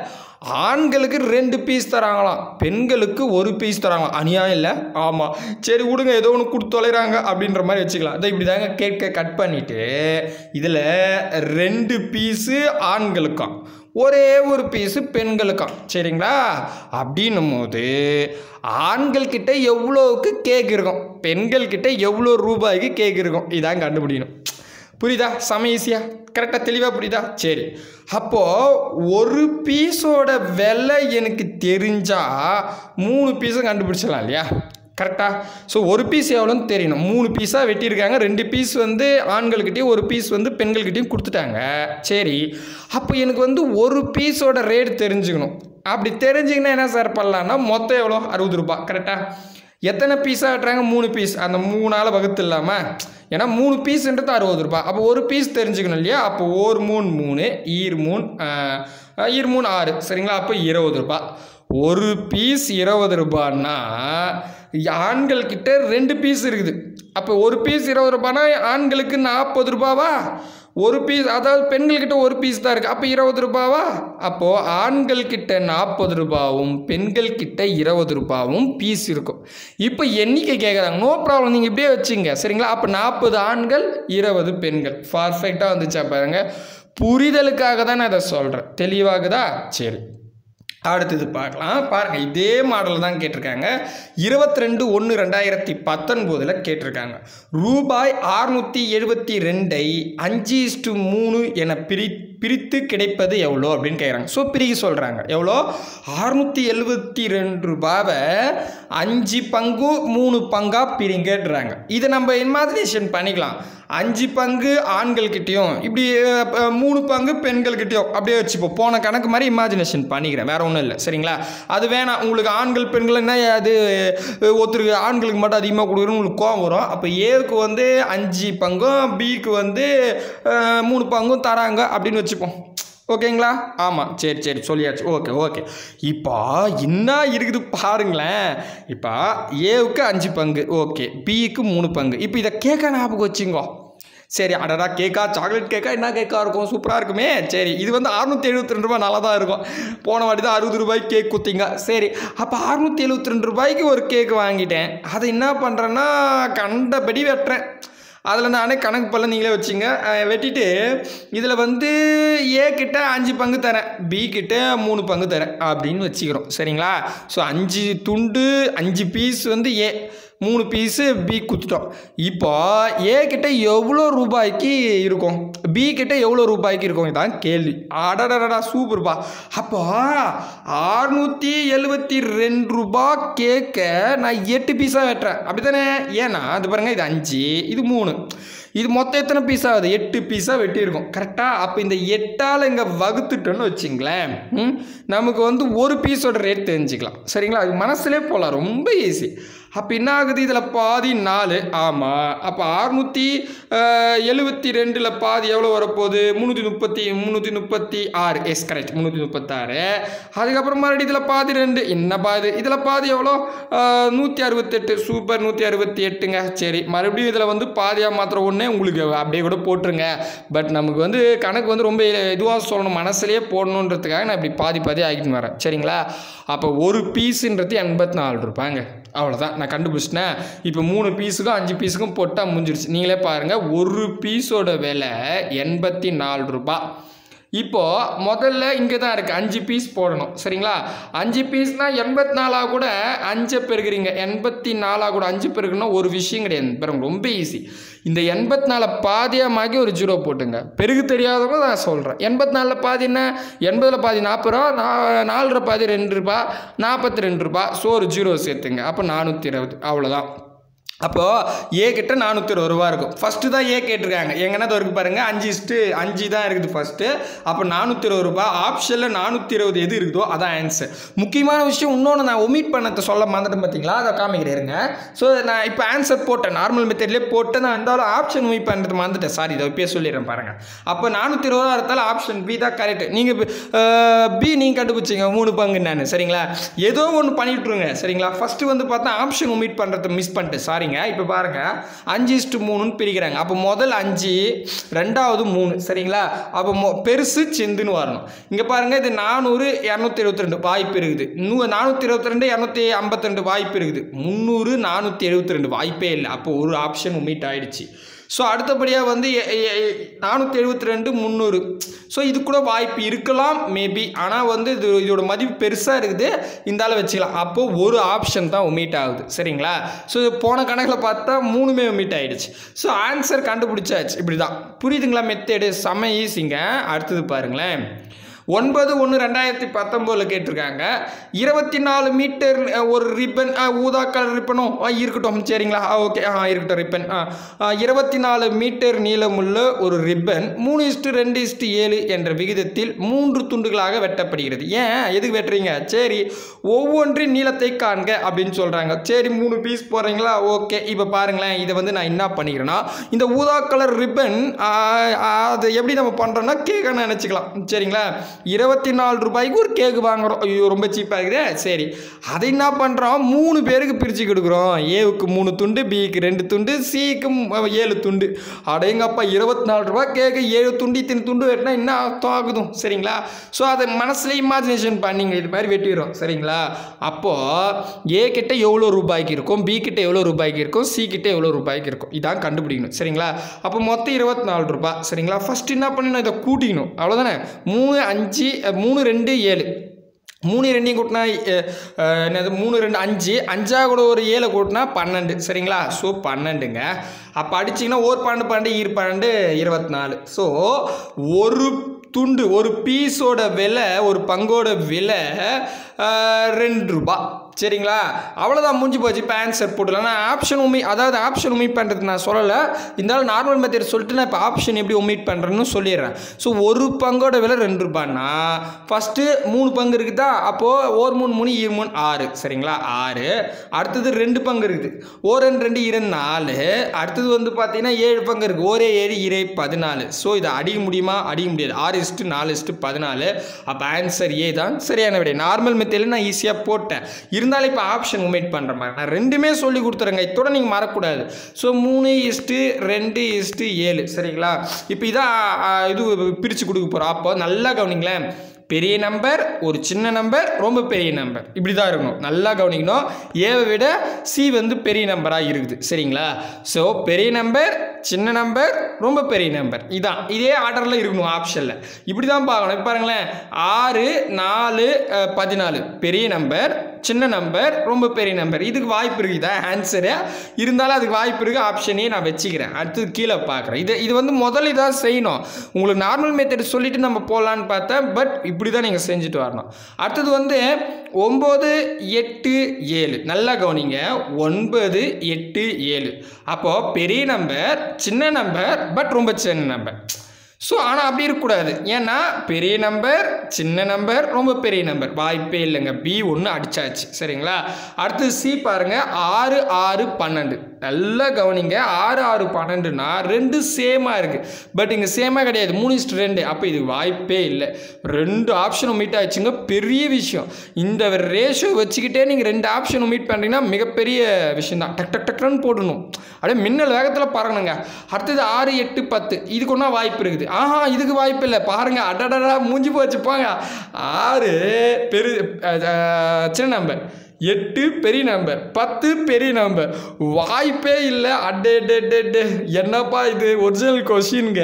ஆண்களுக்கு ரெண்டு பீஸ் தராங்களாம் பெண்களுக்கு ஒரு பீஸ் தராங்களாம் அநியாயம் இல்லை ஆமாம் சரி விடுங்க ஏதோ ஒன்று கொடுத்து தொலைகிறாங்க அப்படின்ற மாதிரி வச்சுக்கலாம் அதை இப்படி தாங்க கேட்க கட் பண்ணிவிட்டு இதில் ரெண்டு பீஸு ஆண்களுக்காம் ஒரே ஒரு பீஸு பெண்களுக்காம் சரிங்களா அப்படின்னும் போது ஆண்கள்கிட்ட எவ்வளோவுக்கு கேக் இருக்கும் பெண்கள்கிட்ட எவ்வளோ ரூபாய்க்கு கேக் இருக்கும் இதான் கண்டுபிடிக்கணும் புரியுதா செம ஈஸியாக கரெக்டாக தெளிவாக புரியுதா சரி அப்போது ஒரு பீஸோட விலை எனக்கு தெரிஞ்சால் மூணு பீஸும் கண்டுபிடிச்சிடலாம் இல்லையா கரெக்டாக ஸோ ஒரு பீஸ் எவ்வளோன்னு தெரியணும் மூணு பீஸாக வெட்டியிருக்காங்க ரெண்டு பீஸ் வந்து ஆண்கள்கிட்டயும் ஒரு பீஸ் வந்து பெண்கள்கிட்டயும் கொடுத்துட்டாங்க சரி அப்போ எனக்கு வந்து ஒரு பீஸோட ரேட் தெரிஞ்சுக்கணும் அப்படி தெரிஞ்சிங்கன்னா என்ன சார் பண்ணலான்னா மொத்தம் எவ்வளோ அறுபது ரூபாய் கரெக்டாக எத்தனை பீஸாக வெட்டுறாங்க மூணு பீஸ் அந்த மூணால் வகுத்து இல்லாமல் ஏன்னா மூணு பீஸ்ன்றது அறுபது ரூபாய் அப்போ ஒரு பீஸ் தெரிஞ்சுக்கணும் இல்லையா அப்போ ஒரு மூணு மூணு ஈர் மூணு ஆஹ், ஈர் மூணு ஆறு சரிங்களா அப்போ இருபது ரூபாய் ஒரு பீஸ் இருபது ரூபான்னா ஆண்கள் கிட்ட ரெண்டு பீஸ் இருக்குது அப்போ ஒரு பீஸ் இருபது ரூபானா ஆண்களுக்கு நாற்பது ரூபாவா ஒரு பீஸ் அதாவது பெண்கள்கிட்ட ஒரு பீஸ் தான் இருக்குது அப்போ இருபது ரூபாவா அப்போது ஆண்கள் கிட்ட நாற்பது ரூபாவும் பெண்கள் கிட்ட இருபது ரூபாவும் பீஸ் இருக்கும் இப்போ எண்ணிக்கை கேட்குறாங்க நோ ப்ராப்ளம் நீங்கள் இப்படியே வச்சுங்க சரிங்களா அப்போ நாற்பது ஆண்கள் இருபது பெண்கள் பர்ஃபெக்டாக வந்துச்சா பாருங்க புரிதலுக்காக தான் நான் இதை சொல்கிறேன் தெளிவாகுதா சரி அடுத்தது பார்க்கலாம் பாருங்கள் இதே மாடல் தான் கேட்டிருக்காங்க இருபத்தி ரெண்டு ஒன்று ரெண்டாயிரத்தி பத்தொன்பதில் கேட்டிருக்காங்க ரூபாய் அறுநூற்றி எழுபத்தி ரெண்டை அஞ்சு இஸ்டு மூணு என பிரி பிரித்து கிடைப்பது எவ்வளோ அப்படின்னு கேட்குறாங்க ஸோ பிரிக்க சொல்கிறாங்க எவ்வளோ அறுநூற்றி எழுபத்தி ரெண்டு ரூபாவை அஞ்சு பங்கு மூணு பங்காக பிரிங்கன்றாங்க இதை நம்ம இமேஜினேஷன் பண்ணிக்கலாம் அஞ்சு பங்கு ஆண்கள்கிட்டயும் இப்படி அஹ், அஹ், மூணு பங்கு பெண்கள்கிட்டயும் அப்படியே வச்சுப்போம் போன கணக்கு மாதிரி இமேஜினேஷன் பண்ணிக்கிறேன் வேற ஒன்றும் இல்லை சரிங்களா அது வேணாம் உங்களுக்கு ஆண்கள் பெண்கள் என்ன அது அஹ், ஒருத்தருக்கு ஆண்களுக்கு மட்டும் அதிகமாக கொடுக்குறோம் உங்களுக்கு கோவம் வரும் அப்போ ஏவுக்கு வந்து அஞ்சு பங்கும் பிக்கு வந்து அஹ், மூணு பங்கும் தராங்க அப்படின்னு வச்சுப்போம் ஓகேங்களா ஆமாம் சரி சரி சொல்லியாச்சு ஓகே ஓகே இப்போ என்ன இருக்குது பாருங்களேன் இப்போ ஏவுக்கு அஞ்சு பங்கு ஓகே பிக்கு மூணு பங்கு இப்போ இதை கேட்க ஞாபகம் வச்சுங்கோ சரி அடடா கேக்கா சாக்லேட் கேக்கா என்ன கேக்கா இருக்கும் சூப்பராக இருக்குமே சரி இது வந்து அறுநூற்றி எழுபத்தி ரெண்டு ரூபாய் நல்லா தான் இருக்கும் போன வாட்டி தான் அறுபது ரூபாய்க்கு கேக் குத்திங்க சரி அப்போ அறுநூற்றி எழுபத்தி ரெண்டு ரூபாய்க்கு ஒரு கேக் வாங்கிட்டேன் அதை என்ன பண்ணுறேன்னா கண்டபடி வெட்டுறேன் அதில் நானே கணக்கு பண்ணல நீங்களே வச்சுங்க அஹ் வெட்டிட்டு இதில் வந்து ஏ கிட்ட அஞ்சு பங்கு தரேன் பி கிட்ட மூணு பங்கு தரேன் அப்படின்னு வச்சுக்கிறோம் சரிங்களா ஸோ அஞ்சு துண்டு அஞ்சு பீஸ் வந்து ஏ மூணு பீஸு பி குத்துட்டோம் இப்போ ஏ கிட்ட எவ்வளோ ரூபாய்க்கு இருக்கும் பி கிட்ட எவ்வளோ ரூபாய்க்கு இருக்கும் இதான் கேள்வி அடடடடா சூப்பர்ப்பா அப்போ அறுநூற்றி எழுபத்தி ரெண்டு ரூபா கேட்க நான் எட்டு பீஸாக வெட்டுறேன் அப்படி தானே ஏன்னா அது பாருங்க இது அஞ்சு இது மூணு இது மொத்தம் எத்தனை பீஸ் ஆகுது எட்டு பீஸாக வெட்டியிருக்கோம் கரெக்டாக அப்போ இந்த எட்டால் இங்கே வகுத்துட்டோன்னு வச்சிங்களேன் ம், நமக்கு வந்து ஒரு பீஸோட ரேட் தெரிஞ்சுக்கலாம் சரிங்களா அது மனசுலே போகலாம் ரொம்ப ஈஸி அப்போ என்ன ஆகுது இதில் பாதி நாலு ஆமாம் அப்போ அறுநூற்றி எழுபத்தி ரெண்டில் பாதி எவ்வளோ வரப்போகுது முந்நூற்றி முப்பத்தி முந்நூற்றி முப்பத்தி ஆறு எஸ் கரெக்ட் முந்நூற்றி முப்பத்தாறு அதுக்கப்புறம் மறுபடியும் இதில் பாதி ரெண்டு என்ன பாதி இதில் பாதி எவ்வளோ நூற்றி அறுபத்தெட்டு சூப்பர் நூற்றி அறுபத்தி எட்டுங்க சரி மறுபடியும் இதில் வந்து பாதியாக மாத்திரம் ஒன்று சொன்னோன்னே உங்களுக்கு அப்படியே கூட போட்டுருங்க பட் நமக்கு வந்து கணக்கு வந்து ரொம்ப இதுவாக சொல்லணும் மனசுலேயே போடணுன்றதுக்காக நான் இப்படி பாதி பாதி ஆகிட்டு வரேன் சரிங்களா அப்போ ஒரு பீஸுன்றது எண்பத்தி நாலு ரூபாய்ங்க அவ்வளோதான் நான் கண்டுபிடிச்சிட்டேன் இப்போ மூணு பீஸுக்கும் அஞ்சு பீஸுக்கும் போட்டால் முடிஞ்சிருச்சு நீங்களே பாருங்கள் ஒரு பீஸோட விலை எண்பத்தி நாலு ரூபாய் இப்போது முதல்ல இங்கே தான் இருக்குது அஞ்சு பீஸ் போடணும் சரிங்களா அஞ்சு பீஸ்னால் எண்பத்தி நாலாக கூட அஞ்சை பெருக்குறீங்க எண்பத்தி நாலாக கூட அஞ்சு பெருக்குன்னா ஒரு விஷயம் கிடையாது பாருங்க ரொம்ப ஈஸி இந்த எண்பத்தி நாலை பாதியமாக்கி ஒரு ஜீரோ போட்டுங்க பெருகு தெரியாதவங்க நான் சொல்கிறேன் எண்பத்தி நாலில் பாதி என்ன எண்பதில் பாதி நாற்பது ரூபா நா நாலரை பாதி ரெண்டு ரூபா நாற்பத்தி ரெண்டு ரூபா ஸோ ஒரு ஜீரோ சேர்த்துங்க அப்போ நானூற்றி இருபது அவ்வளோதான் அப்போது ஏ கிட்ட நானூற்றி இருபது ரூபா இருக்கும் ஃபஸ்ட்டு தான் ஏ கேட்டிருக்காங்க எங்கன்னா இருக்கு பாருங்கள் அஞ்சு இஸ்ட்டு அஞ்சு தான் இருக்குது ஃபஸ்ட்டு அப்போ நானூற்றி இருபது ரூபா ஆப்ஷனில் நானூற்றி இருபது எது இருக்குதோ அதான் ஆன்சர் முக்கியமான விஷயம் இன்னொன்று நான் ஒமிட் பண்ணதை சொல்ல மறந்துட்டேன் பார்த்தீங்களா அதை காமிக்கிறேன் இருங்க ஸோ நான் இப்போ ஆன்சர் போட்டேன் நார்மல் மெத்தட்லேயே போட்டு நான் இருந்தாலும் ஆப்ஷன் ஒமிட் பண்ணுறது மறந்துட்டேன் சாரி இதை இப்பயே சொல்லிடுறேன் பாருங்கள் அப்போ நானூற்றி இருபது ரூபா இருந்தாலும் ஆப்ஷன் பி தான் கரெக்ட் நீங்கள் பி நீங்கள் கண்டுபிடிச்சிங்க மூணு பங்கு நான் சரிங்களா ஏதோ ஒன்று பண்ணிவிட்ருங்க சரிங்களா ஃபஸ்ட்டு வந்து பார்த்தா ஆப்ஷன் ஒமிட் பண்ணுறதை மிஸ் பண்ணிட்டேன் சாரிங்க இப்போ பாருங்கள் அஞ்சு இஸ்ட்டு மூணுன்னு பிரிக்கிறாங்க அப்போ முதல் அஞ்சு ரெண்டாவது மூணு சரிங்களா அப்போ மொ பெருசு செந்துன்னு வரணும் இங்கே பாருங்கள் இது நானூறு இரநூத்தி எழுபத்தி ரெண்டு வாய்ப்பு இருக்குது நூ நானூற்றி இருபத்தி ரெண்டு இரநூத்தி ஐம்பத்தி ரெண்டு வாய்ப்பு இருக்குது முந்நூறு நானூற்றி எழுபத்தி ரெண்டு வாய்ப்பே இல்லை அப்போ ஒரு ஆப்ஷன் ஒமிட் ஆயிடுச்சு ஸோ அடுத்தபடியாக வந்து நானூற்றி எழுபத்தி ரெண்டு முந்நூறு ஸோ இது கூட வாய்ப்பு இருக்கலாம் மேபி ஆனால் வந்து இது இதோட மதிப்பு பெருசாக இருக்குது இந்த ஆளை வச்சுக்கலாம் அப்போது ஒரு ஆப்ஷன் தான் ஒமிட் ஆகுது சரிங்களா ஸோ போன கணக்கில் பார்த்தா மூணுமே ஒமிட் ஆகிடுச்சு ஸோ ஆன்சர் கண்டுபிடிச்சாச்சு இப்படி தான் புரியுதுங்களா மெத்தேடு செம்ம ஈஸிங்க அடுத்தது பாருங்களேன் ஒன்பது ஒன்று ரெண்டாயிரத்தி பத்தொம்போதில் கேட்டிருக்காங்க இருபத்தி நாலு மீட்டர் அஹ், ஒரு ரிப்பன் ஊதா கலர் ரிப்பனும் ஆ, இருக்கட்டும் சரிங்களா ஓகே ஆ இருக்கட்டும் ரிப்பன் ஆ இருபத்தி நாலு மீட்டர் நீளமுள்ள ஒரு ரிப்பன் மூணு இஸ்டு ரெண்டு இஸ்டு ஏழு என்ற விகிதத்தில் மூன்று துண்டுகளாக வெட்டப்படுகிறது ஏன் எதுக்கு வெட்டுறீங்க சரி ஒவ்வொன்றின் நீளத்தை காண்க அப்படின்னு சொல்கிறாங்க சரி மூணு பீஸ் போடுறீங்களா ஓகே இப்போ பாருங்களேன் இதை வந்து நான் என்ன பண்ணிக்கிறேன்னா இந்த ஊதா கலர் ரிப்பன் அதை எப்படி நம்ம பண்ணுறோன்னா கேக்கான நினச்சிக்கலாம் சரிங்களா இருபத்தி நாலு ரூபாய்க்கு ஒரு கேக்கு வாங்குறோம் ஐயோ ரொம்ப சீப்பாக இருக்குதே சரி அதை என்ன பண்ணுறோம் மூணு பேருக்கு பிரித்து கொடுக்குறோம் ஏவுக்கு மூணு துண்டு பிக்கு ரெண்டு துண்டு சிக்கு ம- ஏழு துண்டு அடேங்கப்பா இருபத்தி நாலு ரூபாய் கேக்கு ஏழு துண்டு இத்தனை துண்டு வெட்டினா என்ன அர்த்தம் ஆகுதும் சரிங்களா ஸோ அதை மனசில் இமேஜினேஷன் பண்ணிங்க இது மாதிரி வெட்டிடுறோம் சரிங்களா அப்போது ஏ கிட்ட எவ்வளோ ரூபாய்க்கு இருக்கும் பி கிட்ட எவ்வளோ ரூபாய்க்கு இருக்கும் சி கிட்ட எவ்வளோ ரூபாய்க்கு இருக்கும் இதான் கண்டுபிடிக்கணும் சரிங்களா அப்போ மொத்தம் இருபத்தி நாலு ரூபாய் சரிங்களா ஃபஸ்ட்டு என்ன பண்ணணும் இதை கூட்டிக்கணும் அவ்வளோதானே மூணு அஞ்சு அஹ், மூணு ரெண்டு ஏழு மூணு ரெண்டையும் கூட்டினா அஹ், அஹ், என்னது மூணு ரெண்டு அஞ்சு அஞ்சா கூட ஒரு ஏழை கூட்டினா பன்னெண்டு சரிங்களா ஸோ பன்னெண்டுங்க அப்போ அடிச்சிங்கன்னா ஒரு பன்னெண்டு பன்னெண்டு இரு பன்னெண்டு இருபத்தி நாலு ஸோ ஒரு துண்டு ஒரு பீஸோட விலை ஒரு பங்கோட விலை அஹ், ரெண்டு ரூபா சரிங்களா அவ்வளோதான் முடிஞ்சு போச்சு இப்போ ஆன்சர் போட்டுலாம் நான் ஆப்ஷன் உமி அதாவது ஆப்ஷன் உமிட் பண்ணுறது நான் சொல்லலை இருந்தாலும் நார்மல் மெத்தட் சொல்லிட்டு நான் இப்போ ஆப்ஷன் எப்படி உமிட் பண்ணுறேன்னு சொல்லிடுறேன் ஸோ ஒரு பங்கோட விலை ரெண்டு ரூபான்னா ஃபஸ்ட்டு மூணு பங்கு இருக்குதா அப்போது ஓர் மூணு மூணு இரு மூணு ஆறு சரிங்களா ஆறு அடுத்தது ரெண்டு பங்கு இருக்குது ஓ ரெண்டு ரெண்டு இரு நாலு அடுத்தது வந்து பார்த்தீங்கன்னா ஏழு பங்கு இருக்குது ஒரே ஏழு இறை பதினாலு ஸோ இதை அடிக்க முடியுமா அடிக்க முடியாது ஆறு இஸ்ட்டு நாலு இஸ்ட்டு பதினாலு அப்போ ஆன்சர் ஏ தான் சரியான விடை நார்மல் மெத்தடில் நான் ஈஸியாக போட்டேன் இருந்தாலும் இப்போ ஆப்ஷன் உமேட் பண்ணுற மாதிரி நான் ரெண்டுமே சொல்லி கொடுத்துறேங்க இதோட நீங்கள் மறக்கக்கூடாது ஸோ மூணு இஸ்ட்டு ரெண்டு இஸ்ட்டு ஏழு சரிங்களா இப்போ இதான் ஆ, இது பிரித்து கொடுக்க போகிறோம் அப்போ நல்லா கவனிங்களேன் பெரிய நம்பர் ஒரு சின்ன நம்பர் ரொம்ப பெரிய நம்பர் இப்படி தான் இருக்கணும் நல்லா கவனிக்கணும் ஏவை விட சி வந்து பெரிய நம்பராக இருக்குது சரிங்களா ஸோ பெரிய நம்பர் சின்ன நம்பர் ரொம்ப பெரிய நம்பர் இதான் இதே ஆர்டரில் இருக்கணும் ஆப்ஷனில் இப்படி தான் பார்க்கணும் இப்போ பாருங்களேன் ஆறு நாலு அஹ், பதினாலு பெரிய நம்பர் சின்ன நம்பர் ரொம்ப பெரிய நம்பர் இதுக்கு வாய்ப்பு இருக்குது இதான் ஆன்சரு இருந்தாலும் அதுக்கு வாய்ப்பு இருக்குது ஆப்ஷனே நான் வச்சுக்கிறேன் அடுத்தது கீழே பார்க்குறேன் இது இது வந்து முதல்ல இதான் செய்யணும் உங்களுக்கு நார்மல் மெத்தட் சொல்லிட்டு நம்ம போகலான்னு பார்த்தேன் பட் இப்படி தான் நீங்கள் செஞ்சுட்டு வரணும் அடுத்தது வந்து ஒம்பது எட்டு ஏழு நல்லா கவனிங்க ஒன்பது எட்டு ஏழு அப்போது பெரிய நம்பர் சின்ன நம்பர் பட் ரொம்ப சின்ன நம்பர் ஸோ ஆனால் அப்படி இருக்கக்கூடாது ஏன்னா பெரிய நம்பர் சின்ன நம்பர் ரொம்ப பெரிய நம்பர் வாய்ப்பே இல்லைங்க பி ஒன்று அடிச்சாச்சு சரிங்களா அடுத்து சி பாருங்க ஆறு ஆறு பன்னெண்டு நல்லா கவனிங்க ஆறு ஆறு பன்னெண்டுனா ரெண்டு சேமாக இருக்குது பட் இங்கே சேமாக கிடையாது மூணு இஸ்ட் ரெண்டு அப்போ இது வாய்ப்பே இல்லை ரெண்டு ஆப்ஷனும் மீட் ஆயிடுச்சுங்க பெரிய விஷயம் இந்த ரேஷியோ வச்சுக்கிட்டே நீங்கள் ரெண்டு ஆப்ஷனும் மீட் பண்ணுறீங்கன்னா மிகப்பெரிய விஷயம் தான் டக் டக் டக்னு போடணும் அப்படியே மின்னல் வேகத்தில் பறக்கணுங்க அடுத்தது ஆறு எட்டு பத்து இதுக்கு ஒன்றா வாய்ப்பு இருக்குது ஆஹா இதுக்கு வாய்ப்பு இல்லை பாருங்க அடடடா மூஞ்சி போச்சு போங்க ஆறு பெரு அஹ், அஹ், சின்ன நம்பர் எட்டு பெரிய நம்பர் பத்து பெரிய நம்பர் வாய்ப்பே இல்லை அடே டே டே டே என்னப்பா இது ஒரிஜினல் கொஷினுங்க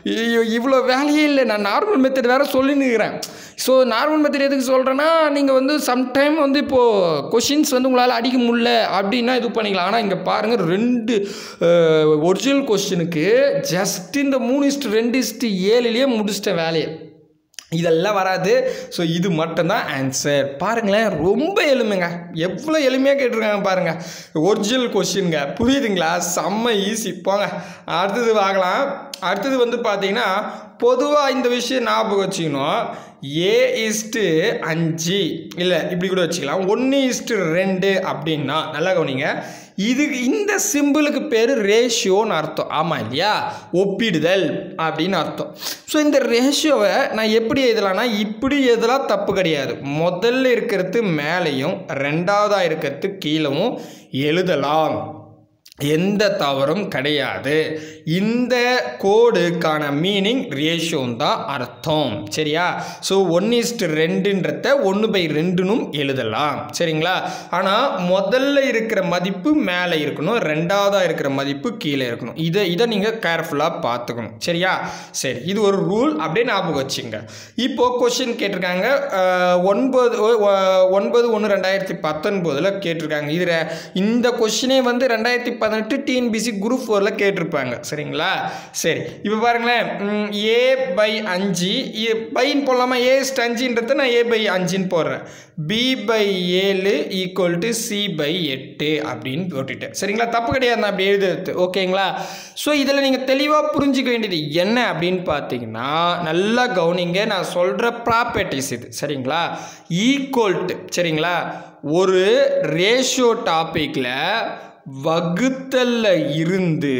இவ்வளோ வேலையே இல்லை நான் நார்மல் மெத்தட் வேறு சொல்லினுக்கிறேன் ஸோ நார்மல் மெத்தட் எதுக்கு சொல்கிறேன்னா நீங்கள் வந்து சம்டைம் வந்து இப்போது கொஷின்ஸ் வந்து உங்களால் அடிக்க முடியல அப்படின்னா இது பண்ணிக்கலாம் ஆனால் இங்கே பாருங்கள் ரெண்டு ஒரிஜினல் கொஸ்டினுக்கு ஜஸ்ட் இந்த மூணு இஸ்ட்டு ரெண்டு இஸ்ட்டு ஏழுலேயே முடிச்சிட்டேன் வேலையை இதெல்லாம் வராது ஸோ இது மட்டும்தான் ஆன்சர் பாருங்களேன் ரொம்ப எளிமைங்க எவ்வளோ எளிமையாக கேட்டிருக்காங்க பாருங்கள் ஒரிஜினல் கொஷினுங்க புரியுதுங்களா செம்ம ஈஸி போங்க அடுத்தது பார்க்கலாம் அடுத்தது வந்து பார்த்தீங்கன்னா பொதுவாக இந்த விஷயம் ஞாபகம் வச்சுக்கணும் ஏ இஸ்ட்டு அஞ்சு இல்லை இப்படி கூட வச்சுக்கலாம் ஒன்று இஸ்ட்டு ரெண்டு அப்படின்னா நல்லா கவனிங்க இதுக்கு இந்த சிம்பிளுக்கு பேர் ரேஷியோன்னு அர்த்தம் ஆமாம் இல்லையா ஒப்பிடுதல் அப்படின்னு அர்த்தம் ஸோ இந்த ரேஷியோவை நான் எப்படி எழுதலாம்னா இப்படி எழுதலாம் தப்பு கிடையாது முதல்ல இருக்கிறது மேலேயும் ரெண்டாவதாக இருக்கிறது கீழவும் எழுதலாம் எந்த தவறும் கிடையாது இந்த கோடுக்கான மீனிங் ரேஷியோன் தான் அர்த்தம் சரியா ஸோ ஒன் இஸ்ட் ரெண்டுன்றத ஒன்று பை ரெண்டுனும் எழுதலாம் சரிங்களா ஆனால் முதல்ல இருக்கிற மதிப்பு மேலே இருக்கணும் ரெண்டாவதாக இருக்கிற மதிப்பு கீழே இருக்கணும் இதை இதை நீங்கள் கேர்ஃபுல்லாக பார்த்துக்கணும் சரியா சரி இது ஒரு ரூல் அப்படியே ஞாபகம் வச்சுங்க இப்போது கொஷின் கேட்டிருக்காங்க அஹ், ஒன்பது ஒ- ஒன்பது ஒன்று ரெண்டாயிரத்தி பத்தொன்பதில் கேட்டிருக்காங்க இதில் இந்த கொஷினே வந்து ரெண்டாயிரத்தி பதினெட்டு டிஎன்பிசி குரூப் ஃபோரில் கேட்டிருப்பாங்க சரிங்களா சரி இப்போ பாருங்களேன் ஏ பை அஞ்சு பைன்னு போடலாமா ஏ இஸ்ட் அஞ்சுன்றத நான் ஏ பை அஞ்சுன்னு போடுறேன் பி பை ஏழு ஈக்குவல் டு சி பை எட்டு அப்படின்னு போட்டுட்டேன் சரிங்களா தப்பு கிடையாது நான் அப்படி எழுதுறது ஓகேங்களா ஸோ இதில் நீங்கள் தெளிவாக புரிஞ்சிக்க வேண்டியது என்ன அப்படின்னு பார்த்தீங்கன்னா நல்லா கவனிங்க நான் சொல்கிற ப்ராப்பர்ட்டிஸ் இது சரிங்களா ஈக்குவல் டு சரிங்களா ஒரு ரேஷியோ டாப்பிக்கில் வகுத்தல்ல இருந்து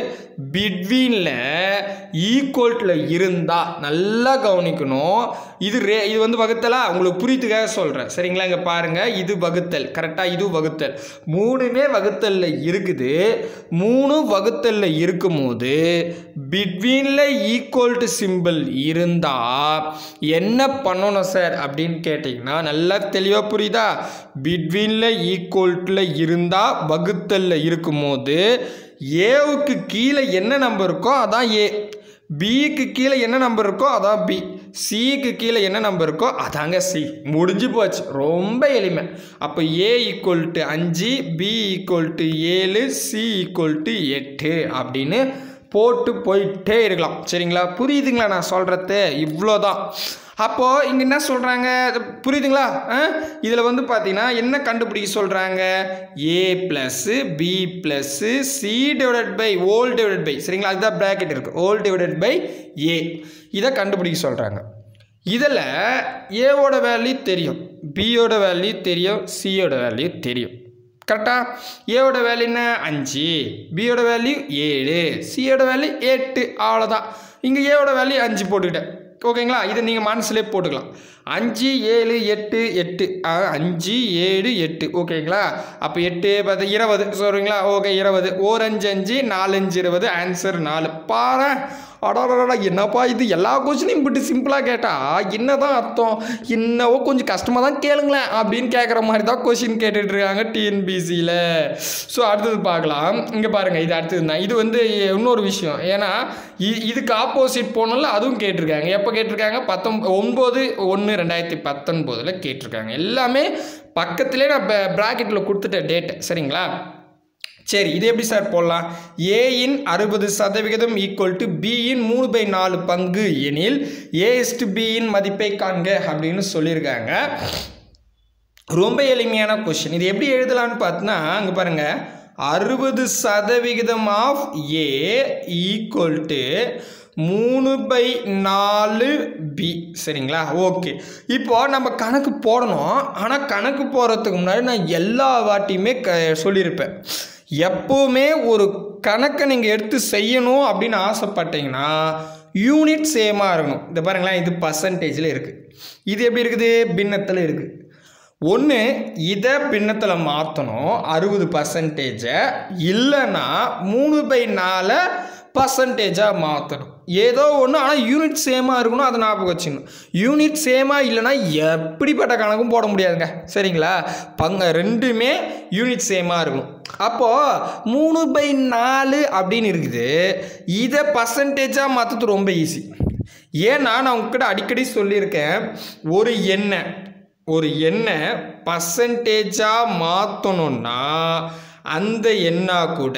பிட்வீனில் ஈக்குவல்ட்டில் இருந்தால் நல்லா கவனிக்கணும் இது ரே இது வந்து வகுத்தலா உங்களுக்கு புரியுதுக்காக சொல்கிறேன் சரிங்களா இங்கே பாருங்கள் இது வகுத்தல் கரெக்டாக இது வகுத்தல் மூணுமே வகுத்தல்ல இருக்குது மூணு வகுத்தல்ல இருக்கும்போது பிட்வீனில் ஈக்குவல் டு சிம்பிள் இருந்தால் என்ன பண்ணணும் சார் அப்படின்னு கேட்டிங்கன்னா நல்லா தெளிவாக புரியுதா பிட்வீனில் ஈக்குவல்ட்டில் இருந்தால் வகுத்தல்ல இருக்கும்போது ஏவுக்கு கீழே என்ன நம்பர் இருக்கோ அதான் ஏ பிக்கு கீழே என்ன நம்பர் இருக்கோ அதான் பி சிக்கு கீழே என்ன நம்பர் இருக்கோ அதாங்க சி முடிஞ்சு போச்சு ரொம்ப எளிமை அப்போ ஏ ஈக்குவல் டு அஞ்சு பி ஈக்குவல் டு ஏழு சி ஈக்குவல் டு எட்டு அப்படின்னு போட்டு போயிட்டே இருக்கலாம் சரிங்களா புரியுதுங்களா நான் சொல்கிறது இவ்வளோதான் அப்போது இங்கே என்ன சொல்கிறாங்க புரியுதுங்களா இதில் வந்து பார்த்தீங்கன்னா என்ன கண்டுபிடிக்க சொல்கிறாங்க a plus b plus c divided by whole divided by சரிங்களா அதுதான் ப்ராக்கெட் இருக்குது ஓல் டிவைடட் பை ஏ இதை கண்டுபிடிக்க சொல்கிறாங்க இதில் ஏவோட வேல்யூ தெரியும் பியோட வேல்யூ தெரியும் சியோட வேல்யூ தெரியும் கரெக்டாக ஏவோட வேல்யூ என்ன அஞ்சு பியோட வேல்யூ ஏழு சியோட வேல்யூ எட்டு அவ்வளோதான் இங்கே ஏவோட வேல்யூ அஞ்சு போட்டுக்கிட்டேன் ஓகேங்களா இதை நீங்கள் மனசுலேயே போட்டுக்கலாம் அஞ்சு ஏழு எட்டு எட்டு ஆ, அஞ்சு ஏழு எட்டு ஓகேங்களா அப்போ எட்டு பத்து இருபது சொல்கிறீங்களா ஓகே இருபது ஓர் அஞ்சு அஞ்சு நாலஞ்சு இருபது ஆன்சர் நாலு பாரு அடாடா என்னப்பா இது எல்லா கொஸ்டினையும் இப்படி சிம்பிளாக கேட்டால் என்னதான் அர்த்தம் என்னவோ கொஞ்சம் கஷ்டமாக தான் கேளுங்களேன் அப்படின்னு கேட்குற மாதிரி தான் கொஷின் கேட்டுட்டு இருக்காங்க டிஎன்பிசியில் ஸோ அடுத்தது பார்க்கலாம் இங்கே பாருங்கள் இது அடுத்தது தான் இது வந்து இன்னொரு விஷயம் ஏன்னா இ- இதுக்கு ஆப்போசிட் போனல அதுவும் கேட்டிருக்காங்க எப்போ கேட்டிருக்காங்க பத்தொம் ஒன்பது ஒன்று ரெண்டாயிரத்தி பத்தொன்பதில் கேட்டிருக்காங்க எல்லாமே பக்கத்திலே நான் ப்ராக்கெட்டில் கொடுத்துட்ட டேட்டு சரிங்களா சரி இது எப்படி சார் போடலாம் ஏயின் அறுபது சதவிகிதம் ஈக்குவல் டு பியின் மூணு பை நாலு பங்கு எனில் ஏ இஸ்டு பியின் மதிப்பை காண்க அப்படின்னு சொல்லியிருக்காங்க ரொம்ப எளிமையான கொஷின் இது எப்படி எழுதலாம்னு பார்த்தீங்கன்னா அங்கே பாருங்கள் அறுபது சதவிகிதம் ஆஃப் ஏ ஈக்குவல் டு மூணு பை நாலு பி சரிங்களா ஓகே இப்போ நம்ம கணக்கு போடணும் ஆனால் கணக்கு போடுறதுக்கு முன்னாடி நான் எல்லா வாட்டியுமே க சொல்லியிருப்பேன் எப்போவுமே ஒரு கணக்கை நீங்கள் எடுத்து செய்யணும் அப்படின்னு ஆசைப்பட்டீங்கன்னா யூனிட் சேமாக இருக்கணும் இந்த பாருங்களேன் இது பர்சன்டேஜில் இருக்குது இது எப்படி இருக்குது பின்னத்தில் இருக்குது ஒன்று இதை பின்னத்தில் மாற்றணும் அறுபது பர்சன்டேஜை இல்லைன்னா மூணு பை நாலை பர்சன்டேஜாக மாற்றணும் ஏதோ ஒன்று ஆனால் யூனிட் சேமாக இருக்கணும் அதை ஞாபகம் வச்சுக்கணும் யூனிட் சேமாக இல்லைன்னா எப்படிப்பட்ட கணக்கும் போட முடியாதுங்க சரிங்களா பங்க ரெண்டுமே யூனிட் சேமாக இருக்கணும் அப்போது மூணு பை நாலு அப்படின்னு இருக்குது இதை பர்சன்டேஜாக மாற்றுறது ரொம்ப ஈஸி ஏன்னா நான் உங்ககிட்ட அடிக்கடி சொல்லியிருக்கேன் ஒரு எண்ணெய் ஒரு எண்ணை பர்சன்டேஜாக மாற்றணுன்னா அந்த எண்ணா கூட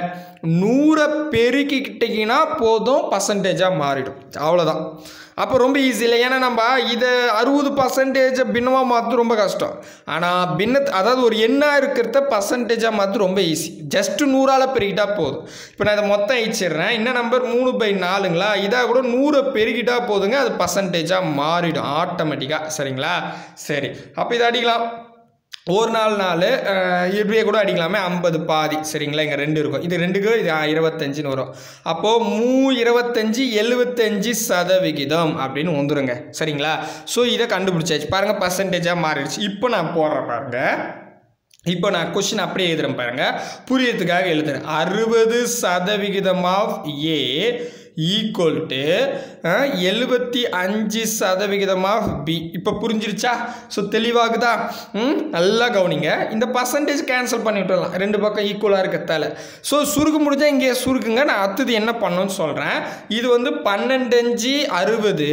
நூறை பெருக்கிக்கிட்டிங்கன்னா போதும் பர்சன்டேஜாக மாறிடும் அவ்வளோதான் அப்போ ரொம்ப ஈஸி இல்லை ஏன்னா நம்ம இதை அறுபது பர்சன்டேஜை பின்னமாக மாற்ற ரொம்ப கஷ்டம் ஆனால் பின்ன அதாவது ஒரு எண்ணாக இருக்கிறத பர்சன்டேஜாக மாற்ற ரொம்ப ஈஸி ஜஸ்ட்டு நூறால் பெருகிட்டா போதும் இப்போ நான் இதை மொத்தம் அழிச்சிடுறேன் என்ன நம்பர் மூணு பை நாலுங்களா இதாக கூட நூறை பெருகிட்டா போதுங்க அது பர்சன்டேஜாக மாறிடும் ஆட்டோமேட்டிக்காக சரிங்களா சரி அப்போ இதை அடிக்கலாம் ஒரு நாள் நாள் இப்படியே கூட அடிக்கலாமே ஐம்பது பாதி சரிங்களா இங்கே ரெண்டு இருக்கும் இது ரெண்டுக்கு இது இருபத்தஞ்சுன்னு வரும் அப்போது மூ இருபத்தஞ்சி எழுபத்தஞ்சி சதவிகிதம் அப்படின்னு வந்துருங்க சரிங்களா ஸோ இதை கண்டுபிடிச்சாச்சு பாருங்கள் பர்சன்டேஜாக மாறிடுச்சு இப்போ நான் போடுறேன் பாருங்கள் இப்போ நான் கொஷின் அப்படியே எழுதுறேன் பாருங்க புரியறதுக்காக எழுதுறேன் அறுபது சதவிகிதம் ஆஃப் ஏ ஈக்குவல் டு எழுபத்தி அஞ்சு சதவிகிதம் ஆஃப் பி இப்போ புரிஞ்சிருச்சா ஸோ தெளிவாகுதா ம் நல்லா கவனிங்க இந்த பர்சன்டேஜ் கேன்சல் பண்ணி விட்டுறலாம் ரெண்டு பக்கம் ஈக்குவலாக இருக்கிறதால ஸோ சுருக்க முடிஞ்சால் இங்கே சுருக்குங்க நான் அடுத்தது என்ன பண்ணணும்னு சொல்கிறேன் இது வந்து பன்னெண்டு அஞ்சு அறுபது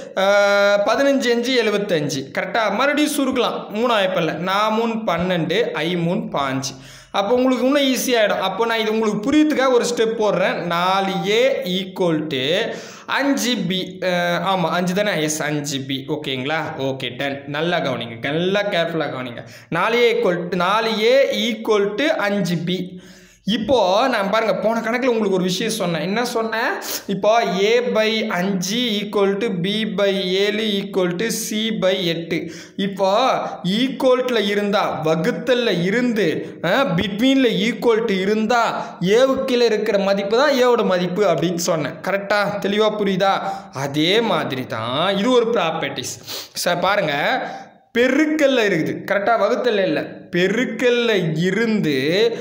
பதினஞ்சு அஞ்சு எழுபத்தஞ்சு கரெக்டாக மறுபடியும் சுருக்கலாம் மூணு வாய்ப்பில்லை நான் மூணு பன்னெண்டு ஐ மூணு பாஞ்சு அப்போ உங்களுக்கு இன்னும் ஈஸியாகிடும் அப்போ நான் இது உங்களுக்கு புரியறதுக்காக ஒரு ஸ்டெப் போடுறேன் நாலு ஏ ஈக்குவல் டு அஞ்சு பி ஆமாம் அஞ்சு தானே எஸ் அஞ்சு பி ஓகேங்களா ஓகே டன் நல்லா கவனிங்க நல்லா கேர்ஃபுல்லாக கவனிங்க நாலு ஏ ஈக்குவல் டு நாலு ஏ ஈக்குவல் டு அஞ்சு பி இப்போது நான் பாருங்கள் போன கணக்கில் உங்களுக்கு ஒரு விஷயம் சொன்னேன் என்ன சொன்னேன் இப்போ ஏ பை அஞ்சு ஈக்குவல் டு பி பை ஏழு ஈக்குவல் டு சி பை எட்டு இப்போ ஈக்குவல்ட்டில் இருந்தால் வகுத்தலில் இருந்து பிட்வீனில் ஈக்குவல்ட்டு இருந்தால் ஏவுக்கில் இருக்கிற மதிப்பு தான் ஏவோட மதிப்பு அப்படின்னு சொன்னேன் கரெக்டாக தெளிவாக புரியுதா அதே மாதிரி தான் இது ஒரு ப்ராப்பர்ட்டிஸ் சார் பாருங்கள் பெருக்கல்ல இருக்குது கரெக்டாக வகுத்தல்ல இல்லை பெருக்கல்ல இருந்து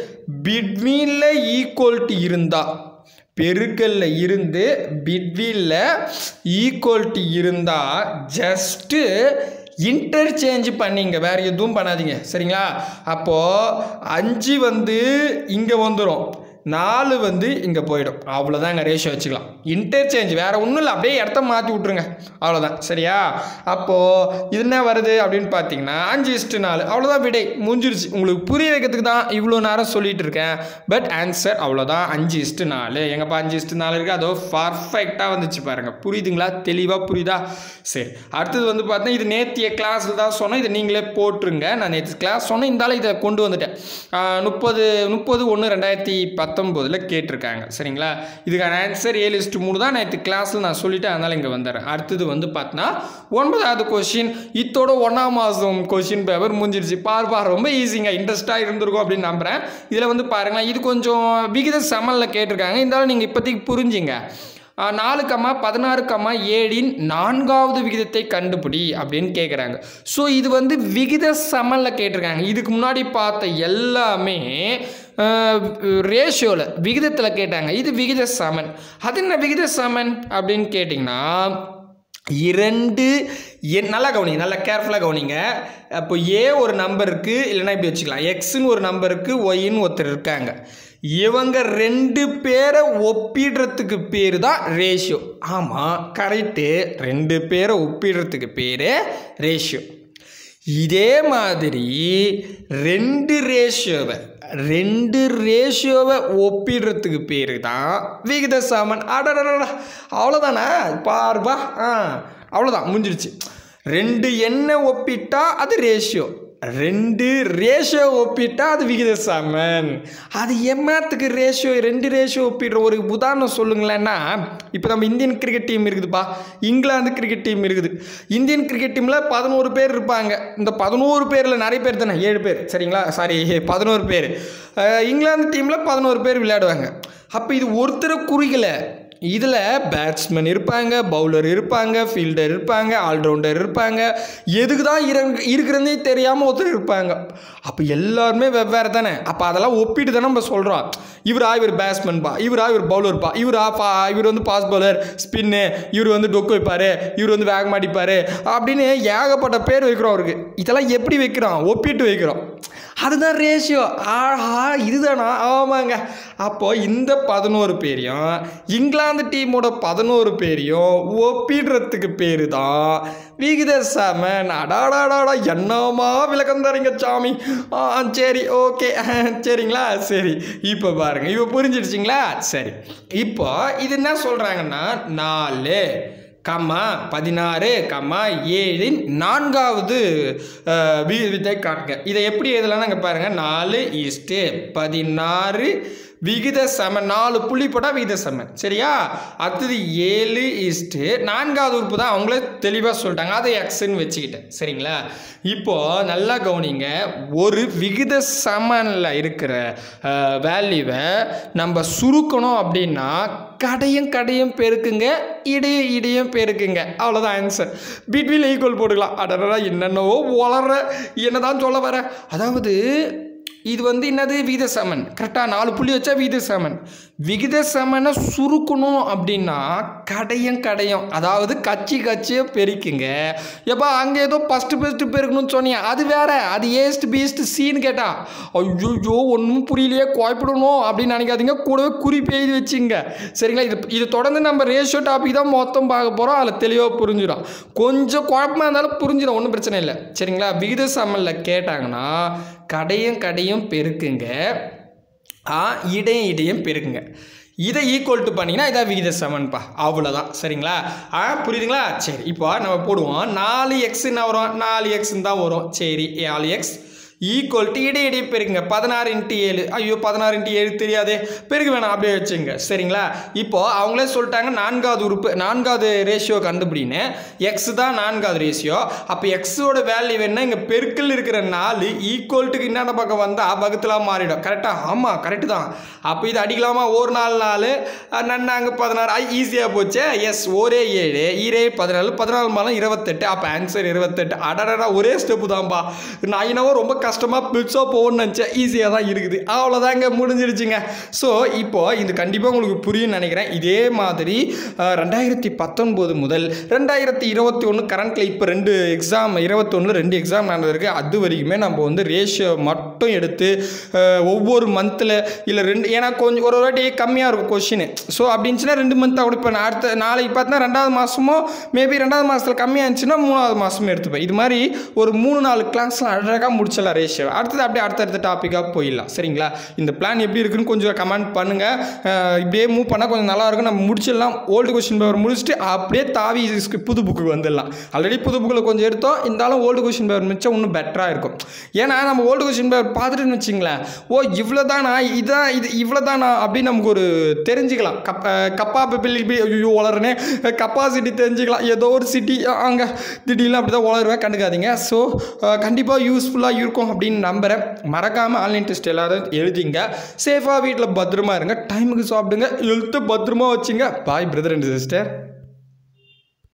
பிட்வீனில் ஈக்குவல்ட்டி இருந்தா பெருக்கல்ல இருந்து பிட்வீனில் ஈக்குவல்ட்டி இருந்தால் ஜஸ்ட்டு இன்டர்சேஞ்ச் பண்ணிங்க வேறு எதுவும் பண்ணாதீங்க சரிங்களா அப்போது அஞ்சு வந்து இங்கே வந்துடும் நாலு வந்து இங்கே போயிடும் அவ்வளோதான் இங்கே ரேஷியோ வச்சுக்கலாம் இன்டர்சேஞ்ச் வேறு ஒன்றும் இல்லை அப்படியே இடத்த மாற்றி விட்ருங்க அவ்வளோதான் சரியா அப்போது இது என்ன வருது அப்படின்னு பார்த்தீங்கன்னா அஞ்சு இஸ்ட்டு நாலு அவ்வளோதான் விடை முடிஞ்சிருச்சு உங்களுக்கு புரிய வைக்கிறதுக்கு தான் இவ்வளோ நேரம் சொல்லிட்டு இருக்கேன் பட் ஆன்சர் அவ்வளோதான் அஞ்சு இஸ்ட்டு நாலு எங்கப்பா அஞ்சு இஸ்ட்டு நாலு இருக்குது அதோ பர்ஃபெக்டாக வந்துச்சு பாருங்கள் புரியுதுங்களா தெளிவாக புரியுதா சரி அடுத்தது வந்து பார்த்தீங்கன்னா இது நேத்திய கிளாஸில் தான் சொன்னேன் இதை நீங்களே போட்டுருங்க நான் நேற்று கிளாஸ் சொன்னேன் இருந்தாலும் இதை கொண்டு வந்துட்டேன் முப்பது முப்பது ஒன்று ரெண்டாயிரத்தி பத்தொம்போதில் கேட்டிருக்காங்க சரிங்களா இதுக்கான ஆன்சர் ஏழு இஸ்ட்டு மூணு தான் நேற்று கிளாஸில் நான் சொல்லிட்டேன் அதனால் இங்கே வந்துடுறேன் அடுத்தது வந்து பார்த்தீங்கன்னா ஒன்பதாவது கொஷின் இத்தோட ஒன்றாம் மாதம் கொஷின் பேப்பர் முடிஞ்சிருச்சு பார் பார் ரொம்ப ஈஸிங்க இன்ட்ரெஸ்ட்டாக இருந்திருக்கும் அப்படின்னு நம்புகிறேன் இதில் வந்து பாருங்களேன் இது கொஞ்சம் விகித சமலில் கேட்டிருக்காங்க இருந்தாலும் நீங்கள் இப்போதைக்கு புரிஞ்சுங்க ஆஹ், நாலு கம்மா பதினாறு கம்மா ஏழின் நான்காவது விகிதத்தை கண்டுபிடி அப்படின்னு கேட்குறாங்க ஸோ இது வந்து விகித சமனில் கேட்டிருக்காங்க இதுக்கு முன்னாடி பார்த்த எல்லாமே ரேஷியோவில் விகிதத்தில் கேட்டாங்க இது விகித சமன் அது என்ன விகித சமன் அப்படின்னு கேட்டிங்கன்னா இரண்டு எண் நல்லா கவனிங்க நல்லா கேர்ஃபுல்லாக கவனிங்க அப்போ ஏ ஒரு நம்பருக்கு இல்லைன்னா இப்படி வச்சுக்கலாம் எக்ஸ்னு ஒரு நம்பருக்கு ஒய்ன்னு ஒருத்தர் இருக்காங்க இவங்க ரெண்டு பேரை ஒப்பிடுறதுக்கு பேர் தான் ரேஷியோ ஆமாம் கரெக்டு ரெண்டு பேரை ஒப்பிடுறதுக்கு பேர் ரேஷியோ இதே மாதிரி ரெண்டு ரேஷியோவை ரெண்டு ரேஷியோவை ஒப்பிடுறதுக்கு பேர் தான் விகித சமன் அடடடா அவ்வளோதானே பாருப்பா ஆ அவ்வளோதான் முடிஞ்சிருச்சு ரெண்டு எண்ணை ஒப்பிட்டா அது ரேஷியோ ரெண்டு ரேஷியோ ஒப்பிட்டா அது விகித சமன் அது எம்மாத்துக்கு ரேஷியோ ரெண்டு ரேஷியோ ஒப்பிடுற ஒரு உதாரணம் சொல்லுங்களேன்னா இப்போ நம்ம இந்தியன் கிரிக்கெட் டீம் இருக்குதுப்பா இங்கிலாந்து கிரிக்கெட் டீம் இருக்குது இந்தியன் கிரிக்கெட் டீமில் பதினோரு பேர் இருப்பாங்க இந்த பதினோரு பேரில் நிறைய பேர் தானே ஏழு பேர் சரிங்களா சாரி பதினோரு பேர் அஹ், இங்கிலாந்து டீமில் பதினோரு பேர் விளையாடுவாங்க அப்போ இது ஒருத்தரை குறிக்கலை இதில் பேட்ஸ்மேன் இருப்பாங்க பவுலர் இருப்பாங்க ஃபீல்டர் இருப்பாங்க ஆல்ரவுண்டர் இருப்பாங்க எதுக்கு தான் இரு இருக்கிறதே தெரியாமல் ஒருத்தர் இருப்பாங்க அப்போ எல்லாருமே வெவ்வேறு தானே அப்போ அதெல்லாம் ஒப்பிட்டு தானே நம்ம சொல்கிறோம் இவரா இவர் பேட்ஸ்மேன்பா இவரா இவர் பவுலர்ப்பா இவரா பா இவர் வந்து பாஸ் பவுலர் ஸ்பின்னு இவர் வந்து டொக்கு வைப்பார் இவர் வந்து வேகம் அடிப்பார் அப்படின்னு ஏகப்பட்ட பேர் வைக்கிறோம் அவருக்கு இதெல்லாம் எப்படி வைக்கிறோம் ஒப்பிட்டு வைக்கிறோம் அதுதான் ரேஷியோ ஆஹா இதுதானா ஆமாங்க அப்போ இந்த பதினோரு பேரையும் இங்கிலாந்து டீமோட பதினோரு பேரையும் ஒப்பிடுறதுக்கு பேர் தான் விகித சமன் அடாடாடாடா என்னமா விளக்கம் தரீங்க சாமி ஆ சரி ஓகே சரிங்களா சரி இப்போ பாருங்க இப்போ புரிஞ்சிடுச்சிங்களா சரி இப்போ இது என்ன சொல்கிறாங்கன்னா நாலு கம்மா பதினாறு கம்மா ஏழின் நான்காவது அஹ், விகிதத்தை காட்டுங்க இதை எப்படி எழுதலாம்னு இங்கே பாருங்கள் நாலு ஈஸ்ட்டு பதினாறு விகித சமன் நாலு புள்ளி போட்டால் விகித சமன் சரியா அடுத்தது ஏழு ஈஸ்ட்டு நான்காவது உறுப்பு தான் அவங்களே தெளிவாக சொல்லிட்டாங்க அதை எக்ஸ்ன்னு வச்சுக்கிட்டேன் சரிங்களா இப்போது நல்லா கவனிங்க ஒரு விகித சமனில் இருக்கிற வேல்யூவை நம்ம சுருக்கணும் அப்படின்னா கடையும் கடையும் பெருக்குங்க இடையும் இடையும் பெருக்குங்க அவ்வளோதான் ஆன்சர் பிட்வீல் ஈக்குவல் போட்டுக்கலாம் அடடா என்னென்னவோ வளர்ற என்னதான் சொல்ல வர அதாவது இது வந்து என்னது விகித சமன் கரெக்டாக நாலு புள்ளி வச்சா விகித சமன் விகித சமனை சுருக்கணும் அப்படின்னா கடையும் கடையும் அதாவது கட்சி கட்சியை பெருக்குங்க எப்பா அங்கே ஏதோ ஃபஸ்ட்டு ஃபஸ்ட்டு பெருக்கணும்னு சொன்னீங்க அது வேற அது ஏஸ்ட் பீஸ்ட் சீன்னு கேட்டா ஐயோ ஒன்றும் புரியலையே குழப்பிடணும் அப்படின்னு நினைக்காதீங்க கூடவே குறிப்பு எழுதி வச்சுங்க சரிங்களா இது இது தொடர்ந்து நம்ம ரேஷியோ டாபிக் தான் மொத்தம் பார்க்க போகிறோம் அதில் தெளிவாக புரிஞ்சிடும் கொஞ்சம் குழப்பமா இருந்தாலும் புரிஞ்சிடும் ஒன்றும் பிரச்சனை இல்லை சரிங்களா விகித சமனில் கேட்டாங்கன்னா கடையும் கடையும் பெருக்குங்க ஆ இடையும் இடையும் பெருக்குங்க இதை ஈக்குவல் டு பண்ணிங்கன்னா இதான் விகித சமன்ப்பா அவ்வளோதான் சரிங்களா ஆ புரியுதுங்களா சரி இப்போ நம்ம போடுவோம் நாலு எக்ஸ்ன்னு வரும் நாலு எக்ஸ்ன்னு தான் வரும் சரி நாலு எக்ஸ் ஈக்குவல் டு இடை இடை பெருக்குங்க பதினாறு இன்ட்டு ஏழு ஐயோ பதினாறு இன்ட்டு ஏழு தெரியாதே பெருக்க வேணாம் அப்படியே வச்சுங்க சரிங்களா இப்போ அவங்களே சொல்லிட்டாங்க நான்காவது உறுப்பு நான்காவது ரேஷியோ கண்டுபிடின்னு எக்ஸ் தான் நான்காவது ரேஷியோ அப்போ எக்ஸோட வேல்யூ என்ன இங்கே பெருக்கல் இருக்கிற நாலு ஈக்குவல்ட்டுக்கு என்னென்ன பக்கம் வந்தால் பக்கத்தில் மாறிடும் கரெக்டாக ஆமாம் கரெக்டு தான் அப்போ இது அடிக்கலாமா ஒரு நாலு நாலு நன்னாங்க பதினாறு ஐ ஈஸியாக போச்சே எஸ் ஒரே ஏழு ஈரே பதினாலு பதினாலு மாதம் இருபத்தெட்டு அப்போ ஆன்சர் இருபத்தெட்டு அடடா ஒரே ஸ்டெப்பு தான்ப்பா நான் என்னவோ ரொம்ப கஷ்டமாக பிடிச்சா போகணும்னு நினச்சேன் ஈஸியாக தான் இருக்குது அவ்வளோதாங்க முடிஞ்சிருச்சுங்க ஸோ இப்போ இது கண்டிப்பாக உங்களுக்கு புரியும்னு நினைக்கிறேன் இதே மாதிரி அஹ், ரெண்டாயிரத்தி பத்தொன்பது முதல் ரெண்டாயிரத்தி இருபத்தி ஒன்று கரண்ட்டில் இப்போ ரெண்டு எக்ஸாம் இருபத்தொன்னில் ரெண்டு எக்ஸாம் நடந்திருக்கு அது வரைக்குமே நம்ம வந்து ரேஷியோ மட்டும் எடுத்து அஹ், ஒவ்வொரு மந்தில் இல்லை ரெண்டு ஏன்னா கொஞ்சம் ஒரு வாட்டி கம்மியாக இருக்கும் கொஷின் ஸோ அப்படின்னுச்சுன்னா ரெண்டு மந்த்தாக கொடுப்பேன் அடுத்த நாளைக்கு பார்த்தீங்கன்னா ரெண்டாவது மாதமோ மேபி ரெண்டாவது மாதத்தில் கம்மியாக இருந்துச்சுன்னா மூணாவது மாதமும் எடுத்துப்பேன் இது மாதிரி ஒரு மூணு நாலு கிளாஸ்லாம் அழகாக முடிச்சிடலாம் ரேஷியோ அடுத்தது அப்படியே அடுத்தடுத்த டாப்பிக்காக போயிடலாம் சரிங்களா இந்த பிளான் எப்படி இருக்குன்னு கொஞ்சம் கமெண்ட் பண்ணுங்கள் இப்படியே மூவ் பண்ணால் கொஞ்சம் நல்லா இருக்கும் நம்ம முடிச்சிடலாம் ஓல்டு கொஷின் பேப்பர் முடிச்சுட்டு அப்படியே தாவி இதுக்கு புது புக்கு வந்துடலாம் ஆல்ரெடி புது புக்கில் கொஞ்சம் எடுத்தோம் இருந்தாலும் ஓல்டு கொஷின் பேப்பர் மிச்சம் இன்னும் பெட்டராக இருக்கும் ஏன்னா நம்ம ஓல்டு கொஷின் பேப்பர் பார்த்துட்டுன்னு வச்சிங்களேன் ஓ இவ்வளோ தானா இதான் இது இவ்வளோ தானா அப்படின்னு நமக்கு ஒரு தெரிஞ்சுக்கலாம் கப் கப்பாபிலிட்டி ஐயோ வளருனே கப்பாசிட்டி தெரிஞ்சுக்கலாம் ஏதோ ஒரு சிட்டி அங்கே திடீர்னு அப்படி தான் வளருவேன் கண்டுக்காதீங்க ஸோ கண்டிப்பாக யூஸ்ஃபுல்லாக இருக்கும் அப்படின்னு நம்புகிறேன் மறக்காமல் ஆன்லைன் டெஸ்ட் எல்லாரும் எழுதிங்க சேஃபாக வீட்டில் பத்திரமா இருங்க டைமுக்கு சாப்பிடுங்க எழுத்து பத்திரமா வச்சுங்க பாய் பிரதர் அண்ட் சிஸ்டர்